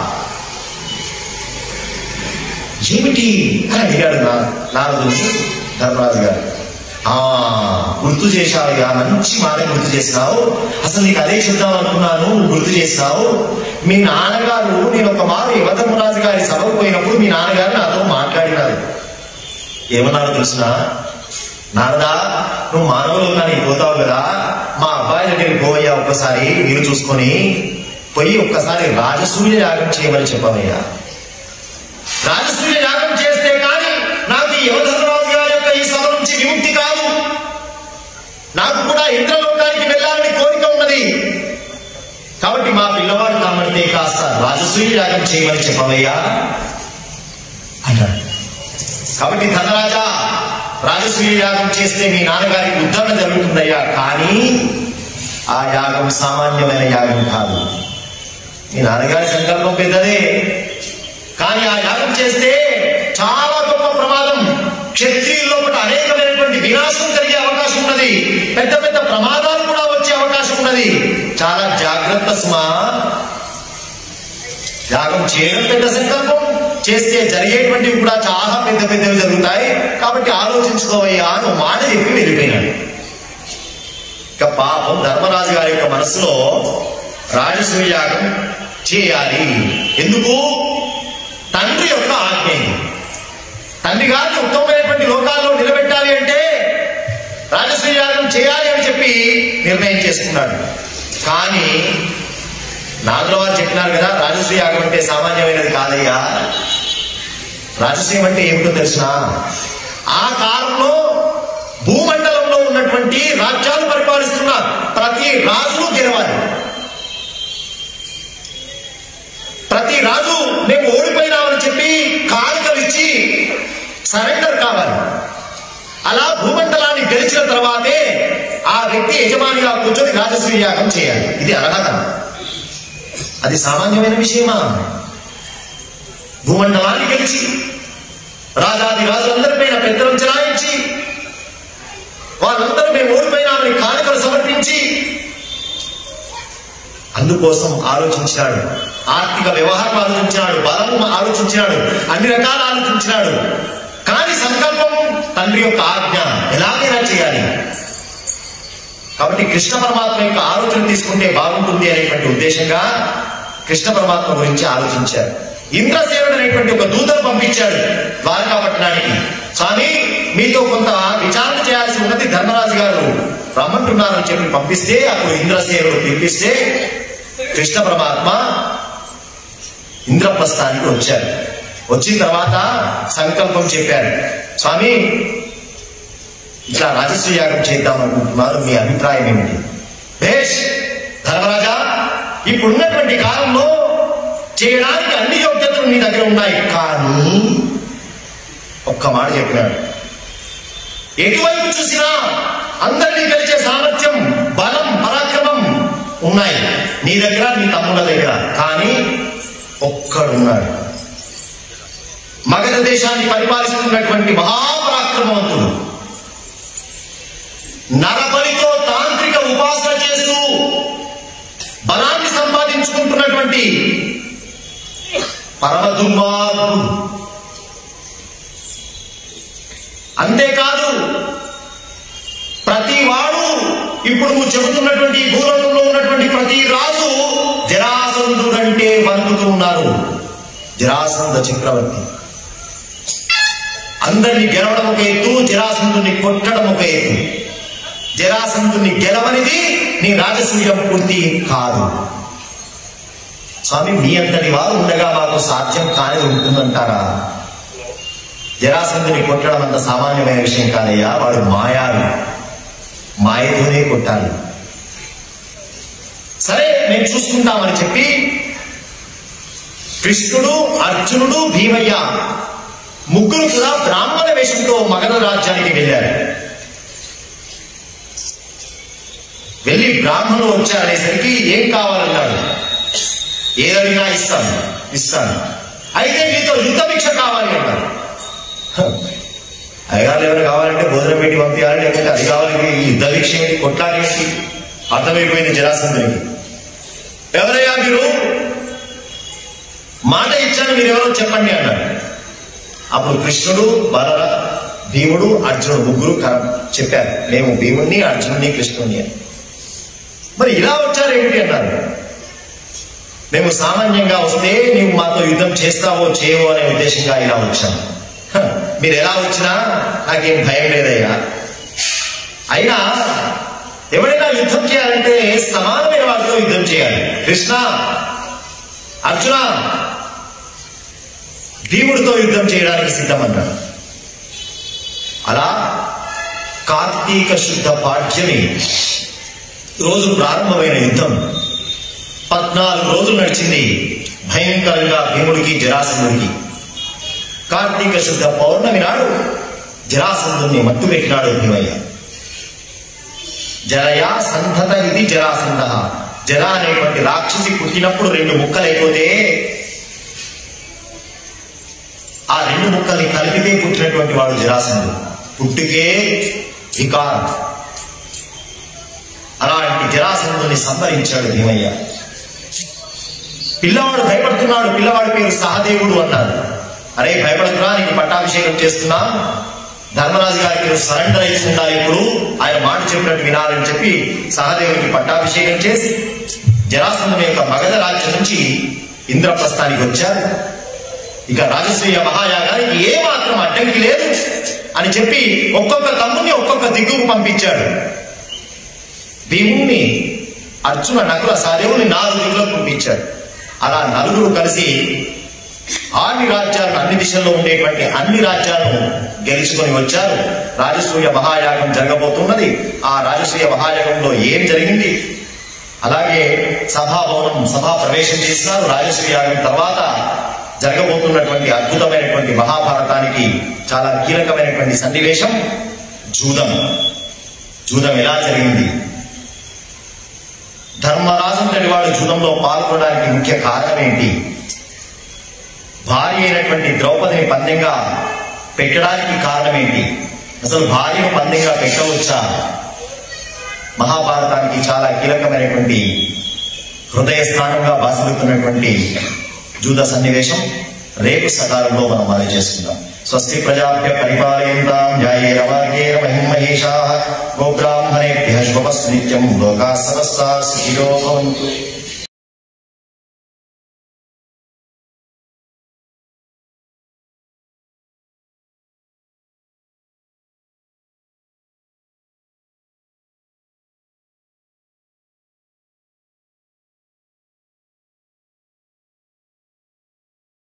ఏమిటి అని అడిగాడు నా నారదుని ధర్మరాజు గారు ఆ గుర్తు చేశావుగా మంచి మాట గుర్తు చేసినావు అసలు నీకు అదే చెప్దాం అనుకున్నాను నువ్వు గుర్తు చేసినావు మీ నాన్నగారు నేను ఒక మారు యమధర్మరాజు గారి సభకు పోయినప్పుడు మీ నాన్నగారు నాతో మాట్లాడినారు ఏమన్నారు తెలిసిన నారదా నువ్వు మానవ లోకానికి పోతావు కదా మా అబ్బాయి దగ్గరికి పోయా ఒక్కసారి వీలు చూసుకొని పోయి ఒక్కసారి రాజసూయ యాగం చేయమని చెప్పవయ్యా రాజసూయ యాగం చేస్తే కానీ నాకు ఈ యమధర్మరాజు గారి యొక్క ఈ సభ నుంచి విముక్తి కాదు నాకు కూడా ఇంద్రలోకానికి వెళ్ళాలని కోరిక ఉన్నది కాబట్టి మా పిల్లవాడు కాబట్టి కాస్త రాజసూయ యాగం చేయమని చెప్పవయ్యా అన్నాడు కాబట్టి ధనరాజా రాజసూయ యాగం చేస్తే మీ నాన్నగారికి ఉద్ధరణ జరుగుతుందయ్యా కానీ ఆ యాగం సామాన్యమైన యాగం కాదు మీ నాన్నగారి సంకల్పం పెద్దదే కానీ ఆ యాగం చేస్తే చాలా గొప్ప ప్రమాదం క్షత్రియుల్లో ఒకటి అనేకమైనటువంటి వినాశం జరిగే అవకాశం ఉన్నది పెద్ద పెద్ద ప్రమాదాలు కూడా వచ్చే అవకాశం ఉన్నది చాలా జాగ్రత్త సుమా యాగం చేయడం పెద్ద సంకల్పం చేస్తే జరిగేటువంటివి కూడా చాలా పెద్ద పెద్దవి జరుగుతాయి కాబట్టి ఆలోచించుకోవయ్యా అని ఒక మాట చెప్పి వెళ్ళిపోయినాడు ఇక పాపం ధర్మరాజు గారి యొక్క మనసులో రాజసూయ యాగం చేయాలి ఎందుకు తండ్రి యొక్క ఆజ్ఞ ఇది. తండ్రి గారిని ఉత్తమమైనటువంటి లోకాల్లో నిలబెట్టాలి అంటే రాజసూయ యాగం చేయాలి అని చెప్పి నిర్ణయం చేసుకున్నాడు కానీ నాగుల వారు చెప్పినారు కదా రాజసూయ యాగం అంటే సామాన్యమైనది కాదయ్యా రాజసూయం అంటే ఏమిటో తెలిసిన ఆ కాలంలో భూమండలంలో ఉన్నటువంటి రాజ్యాలు పరిపాలిస్తున్న ప్రతి రాజు గెలవాలి ప్రతి రాజు మేము ఓడిపోయినామని చెప్పి కానుకలు ఇచ్చి సరెండర్ కావాలి అలా భూమండలాన్ని గెలిచిన తర్వాతే ఆ వ్యక్తి యజమానిగా కూర్చొని రాజసూయ యాగం చేయాలి ఇది అర్హత అది సామాన్యమైన విషయమా భూమండలాన్ని గెలిచి రాజాది రాజులందరిపైన పెద్దలను చెలాయించి వాళ్ళందరూ మేము ఓడిపోయినామని కానుకలు సమర్పించి అందుకోసం ఆలోచించినాడు ఆర్థిక వ్యవహారం ఆలోచించినాడు బలం ఆలోచించినాడు అన్ని రకాలు ఆలోచించినాడు కానీ సంకల్పం తండ్రి యొక్క ఆజ్ఞ ఎలాగైనా చేయాలి కాబట్టి కృష్ణ పరమాత్మ యొక్క ఆలోచన తీసుకుంటే బాగుంటుంది అనేటువంటి ఉద్దేశంగా కృష్ణ పరమాత్మ గురించి ఆలోచించారు ఇంద్రసేనుడు అనేటువంటి ఒక దూతను పంపించాడు ద్వారకా పట్టణానికి స్వామి మీతో కొంత విచారణ చేయాల్సి ఉన్నది ధర్మరాజు గారు రమ్మంటున్నారని చెప్పి పంపిస్తే అప్పుడు ఇంద్రసేనుడు పిలిపిస్తే కృష్ణ పరమాత్మ ఇంద్రప్రస్థానికి వచ్చారు వచ్చిన తర్వాత సంకల్పం చెప్పారు స్వామి ఇట్లా రాజస్వ యాగం చేద్దాం అనుకుంటున్నారు మీ అభిప్రాయం ఏమిటి భేష్ ధర్మరాజా ఇప్పుడున్నటువంటి కాలంలో చేయడానికి అన్ని యోగ్యతలు మీ దగ్గర ఉన్నాయి కానీ ఒక్క మాట చెప్పినాడు ఎటువైపు చూసినా అందరినీ గెలిచే సామర్థ్యం బలం పరాక్రమం ఉన్నాయి నీ దగ్గర నీ తమ్ముళ్ళ దగ్గర కానీ ఒక్కడున్నాడు మగధ దేశాన్ని పరిపాలిస్తున్నటువంటి మహాపరాక్రమవంతుడు నరబలితో తాంత్రిక ఉపాసన చేస్తూ బలాన్ని సంపాదించుకుంటున్నటువంటి పరమ దుర్మార్గుడు అంతేకాదు ప్రతి వాడు ఇప్పుడు నువ్వు చెబుతున్నటువంటి ఈ భూలోకంలో ఉన్నటువంటి ప్రతి రాజు జరాసంధుడంటే వణుకుతూ ఉన్నారు జరాసంధ చక్రవర్తి అందరిని గెలవడం ఒక ఎత్తు జరాసంధుని కొట్టడం ఒక ఎత్తు జరాసంధుని గెలవనిది నీ రాజసూయం పూర్తి కాదు స్వామి మీ అంతటి వారు ఉండగా మాకు సాధ్యం కాని ఉంటుందంటారా జరాసంధుని కొట్టడం అంత సామాన్యమైన విషయం కాదయ్యా వాడు మాయాలు మాయతోనే కొట్టాలి సరే మేము చూసుకుంటామని చెప్పి కృష్ణుడు అర్జునుడు భీమయ్య ముగ్గురు కూడా బ్రాహ్మణ వేషంతో మగధ రాజ్యానికి వెళ్ళారు వెళ్ళి బ్రాహ్మణులు వచ్చారనేసరికి ఏం కావాలన్నాడు ఏదడిగినా ఇస్తాను ఇస్తాను అయితే మీతో యుద్ధ భిక్ష కావాలి అన్నారు హ, అయ్యగారు ఎవరు కావాలంటే భోజనం పెట్టి పంపించాలి లేకపోతే అది కావాలి ఈ యుద్ధ భిక్ష ఏంటి కొట్లాట ఏంటి అర్థమైపోయింది జరాసంధునికి ఎవరయ్యా మీరు మాట ఇచ్చాను మీరు ఎవరో చెప్పండి అన్నాడు అప్పుడు కృష్ణుడు బలర భీముడు అర్జునుడు ముగ్గురు క- చెప్పారు మేము భీముడిని అర్జునుడిని కృష్ణుడిని అని మరి ఇలా వచ్చారు ఏమిటి అన్నారు మేము సామాన్యంగా వస్తే నీవు మాతో యుద్ధం చేస్తావో చేయవో అనే ఉద్దేశంగా ఇలా వచ్చాను హ, మీరు ఎలా వచ్చినా నాకేం భయం లేదయ్యా అయినా ఎవరైనా యుద్ధం చేయాలంటే సమానమైన వారితో యుద్ధం చేయాలి కృష్ణ అర్జున భీముడితో యుద్ధం చేయడానికి సిద్ధమన్నాడు అలా కార్తీక శుద్ధ పాఠ్యమి రోజు ప్రారంభమైన యుద్ధం పద్నాలుగు రోజులు నడిచింది భయంకరంగా భీముడికి జరాసంధుడికి కార్తీక శుద్ధ పౌర్ణమి నాడు జరాసంధుని మట్టు పెట్టినాడు భీమయ్య జరయా సంధత ఇది జరాసంధ జర అనేటువంటి రాక్షసి పుట్టినప్పుడు రెండు ముక్కలైపోతే ఆ రెండు ముక్కల్ని కలిపితే పుట్టినటువంటి వాడు జరాసంధుడు పుట్టుకే వికారం అలాంటి జరాసంధుని సంహరించాడు భీమయ్య పిల్లవాడు భయపడుతున్నాడు పిల్లవాడి పేరు సహదేవుడు అన్నారు అరే భయపడుతున్నా నీకు పట్టాభిషేకం చేస్తున్నా ధర్మరాజు గారికి నువ్వు సరెండర్ అయిస్తుందా ఇప్పుడు ఆయన మాట చెప్పినట్టు వినాలని చెప్పి సహదేవునికి పట్టాభిషేకం చేసి జరాసంధుని యొక్క మగధ రాజ్యం నుంచి ఇంద్రప్రస్థానికి వచ్చారు ఇక రాజశ్రీయ మహాయాగానికి ఏ మాత్రం అడ్డంకి లేదు అని చెప్పి ఒక్కొక్క తమ్ముని ఒక్కొక్క దిగుకు పంపించాడు భీముణ్ణి అర్జున నకుల సహదేవుని నాలుగు దిగులకు పంపించాడు అలా నలుగురు కలిసి అన్ని రాజ్యాలను అన్ని దిశల్లో ఉండేటువంటి అన్ని రాజ్యాలను గెలుచుకొని వచ్చారు రాజసూయ మహాయాగం జరగబోతున్నది ఆ రాజసూయ మహాయాగంలో ఏం జరిగింది అలాగే సభాభవనం సభా ప్రవేశం చేసినారు రాజసూయ యాగం తర్వాత జరగబోతున్నటువంటి అద్భుతమైనటువంటి మహాభారతానికి చాలా కీలకమైనటువంటి సన్నివేశం జూదం జూదం ఎలా జరిగింది ధర్మరాజంతటి వాడు జూదంలో పాల్గొనడానికి ముఖ్య కారణం ఏంటి భార్య అయినటువంటి ద్రౌపదిని పందెంగా పెట్టడానికి కారణం ఏంటి అసలు భార్యను పందెంగా పెట్టవచ్చా మహాభారతానికి చాలా కీలకమైనటువంటి హృదయ స్థానంగా బాసిల్లుతున్నటువంటి జూద సన్నివేశం రేపు సకాలంలో మనం మనం చేసుకుందాం స్వస్తి ప్రజాభ్య పరిపాలయంతాం న్యాయేన మార్గేణ మహిమహేషా గోబ్రాహ్మణేభ్య శుభమస్తు నిత్యం లోకా సమస్తా సుఖినో భవంతు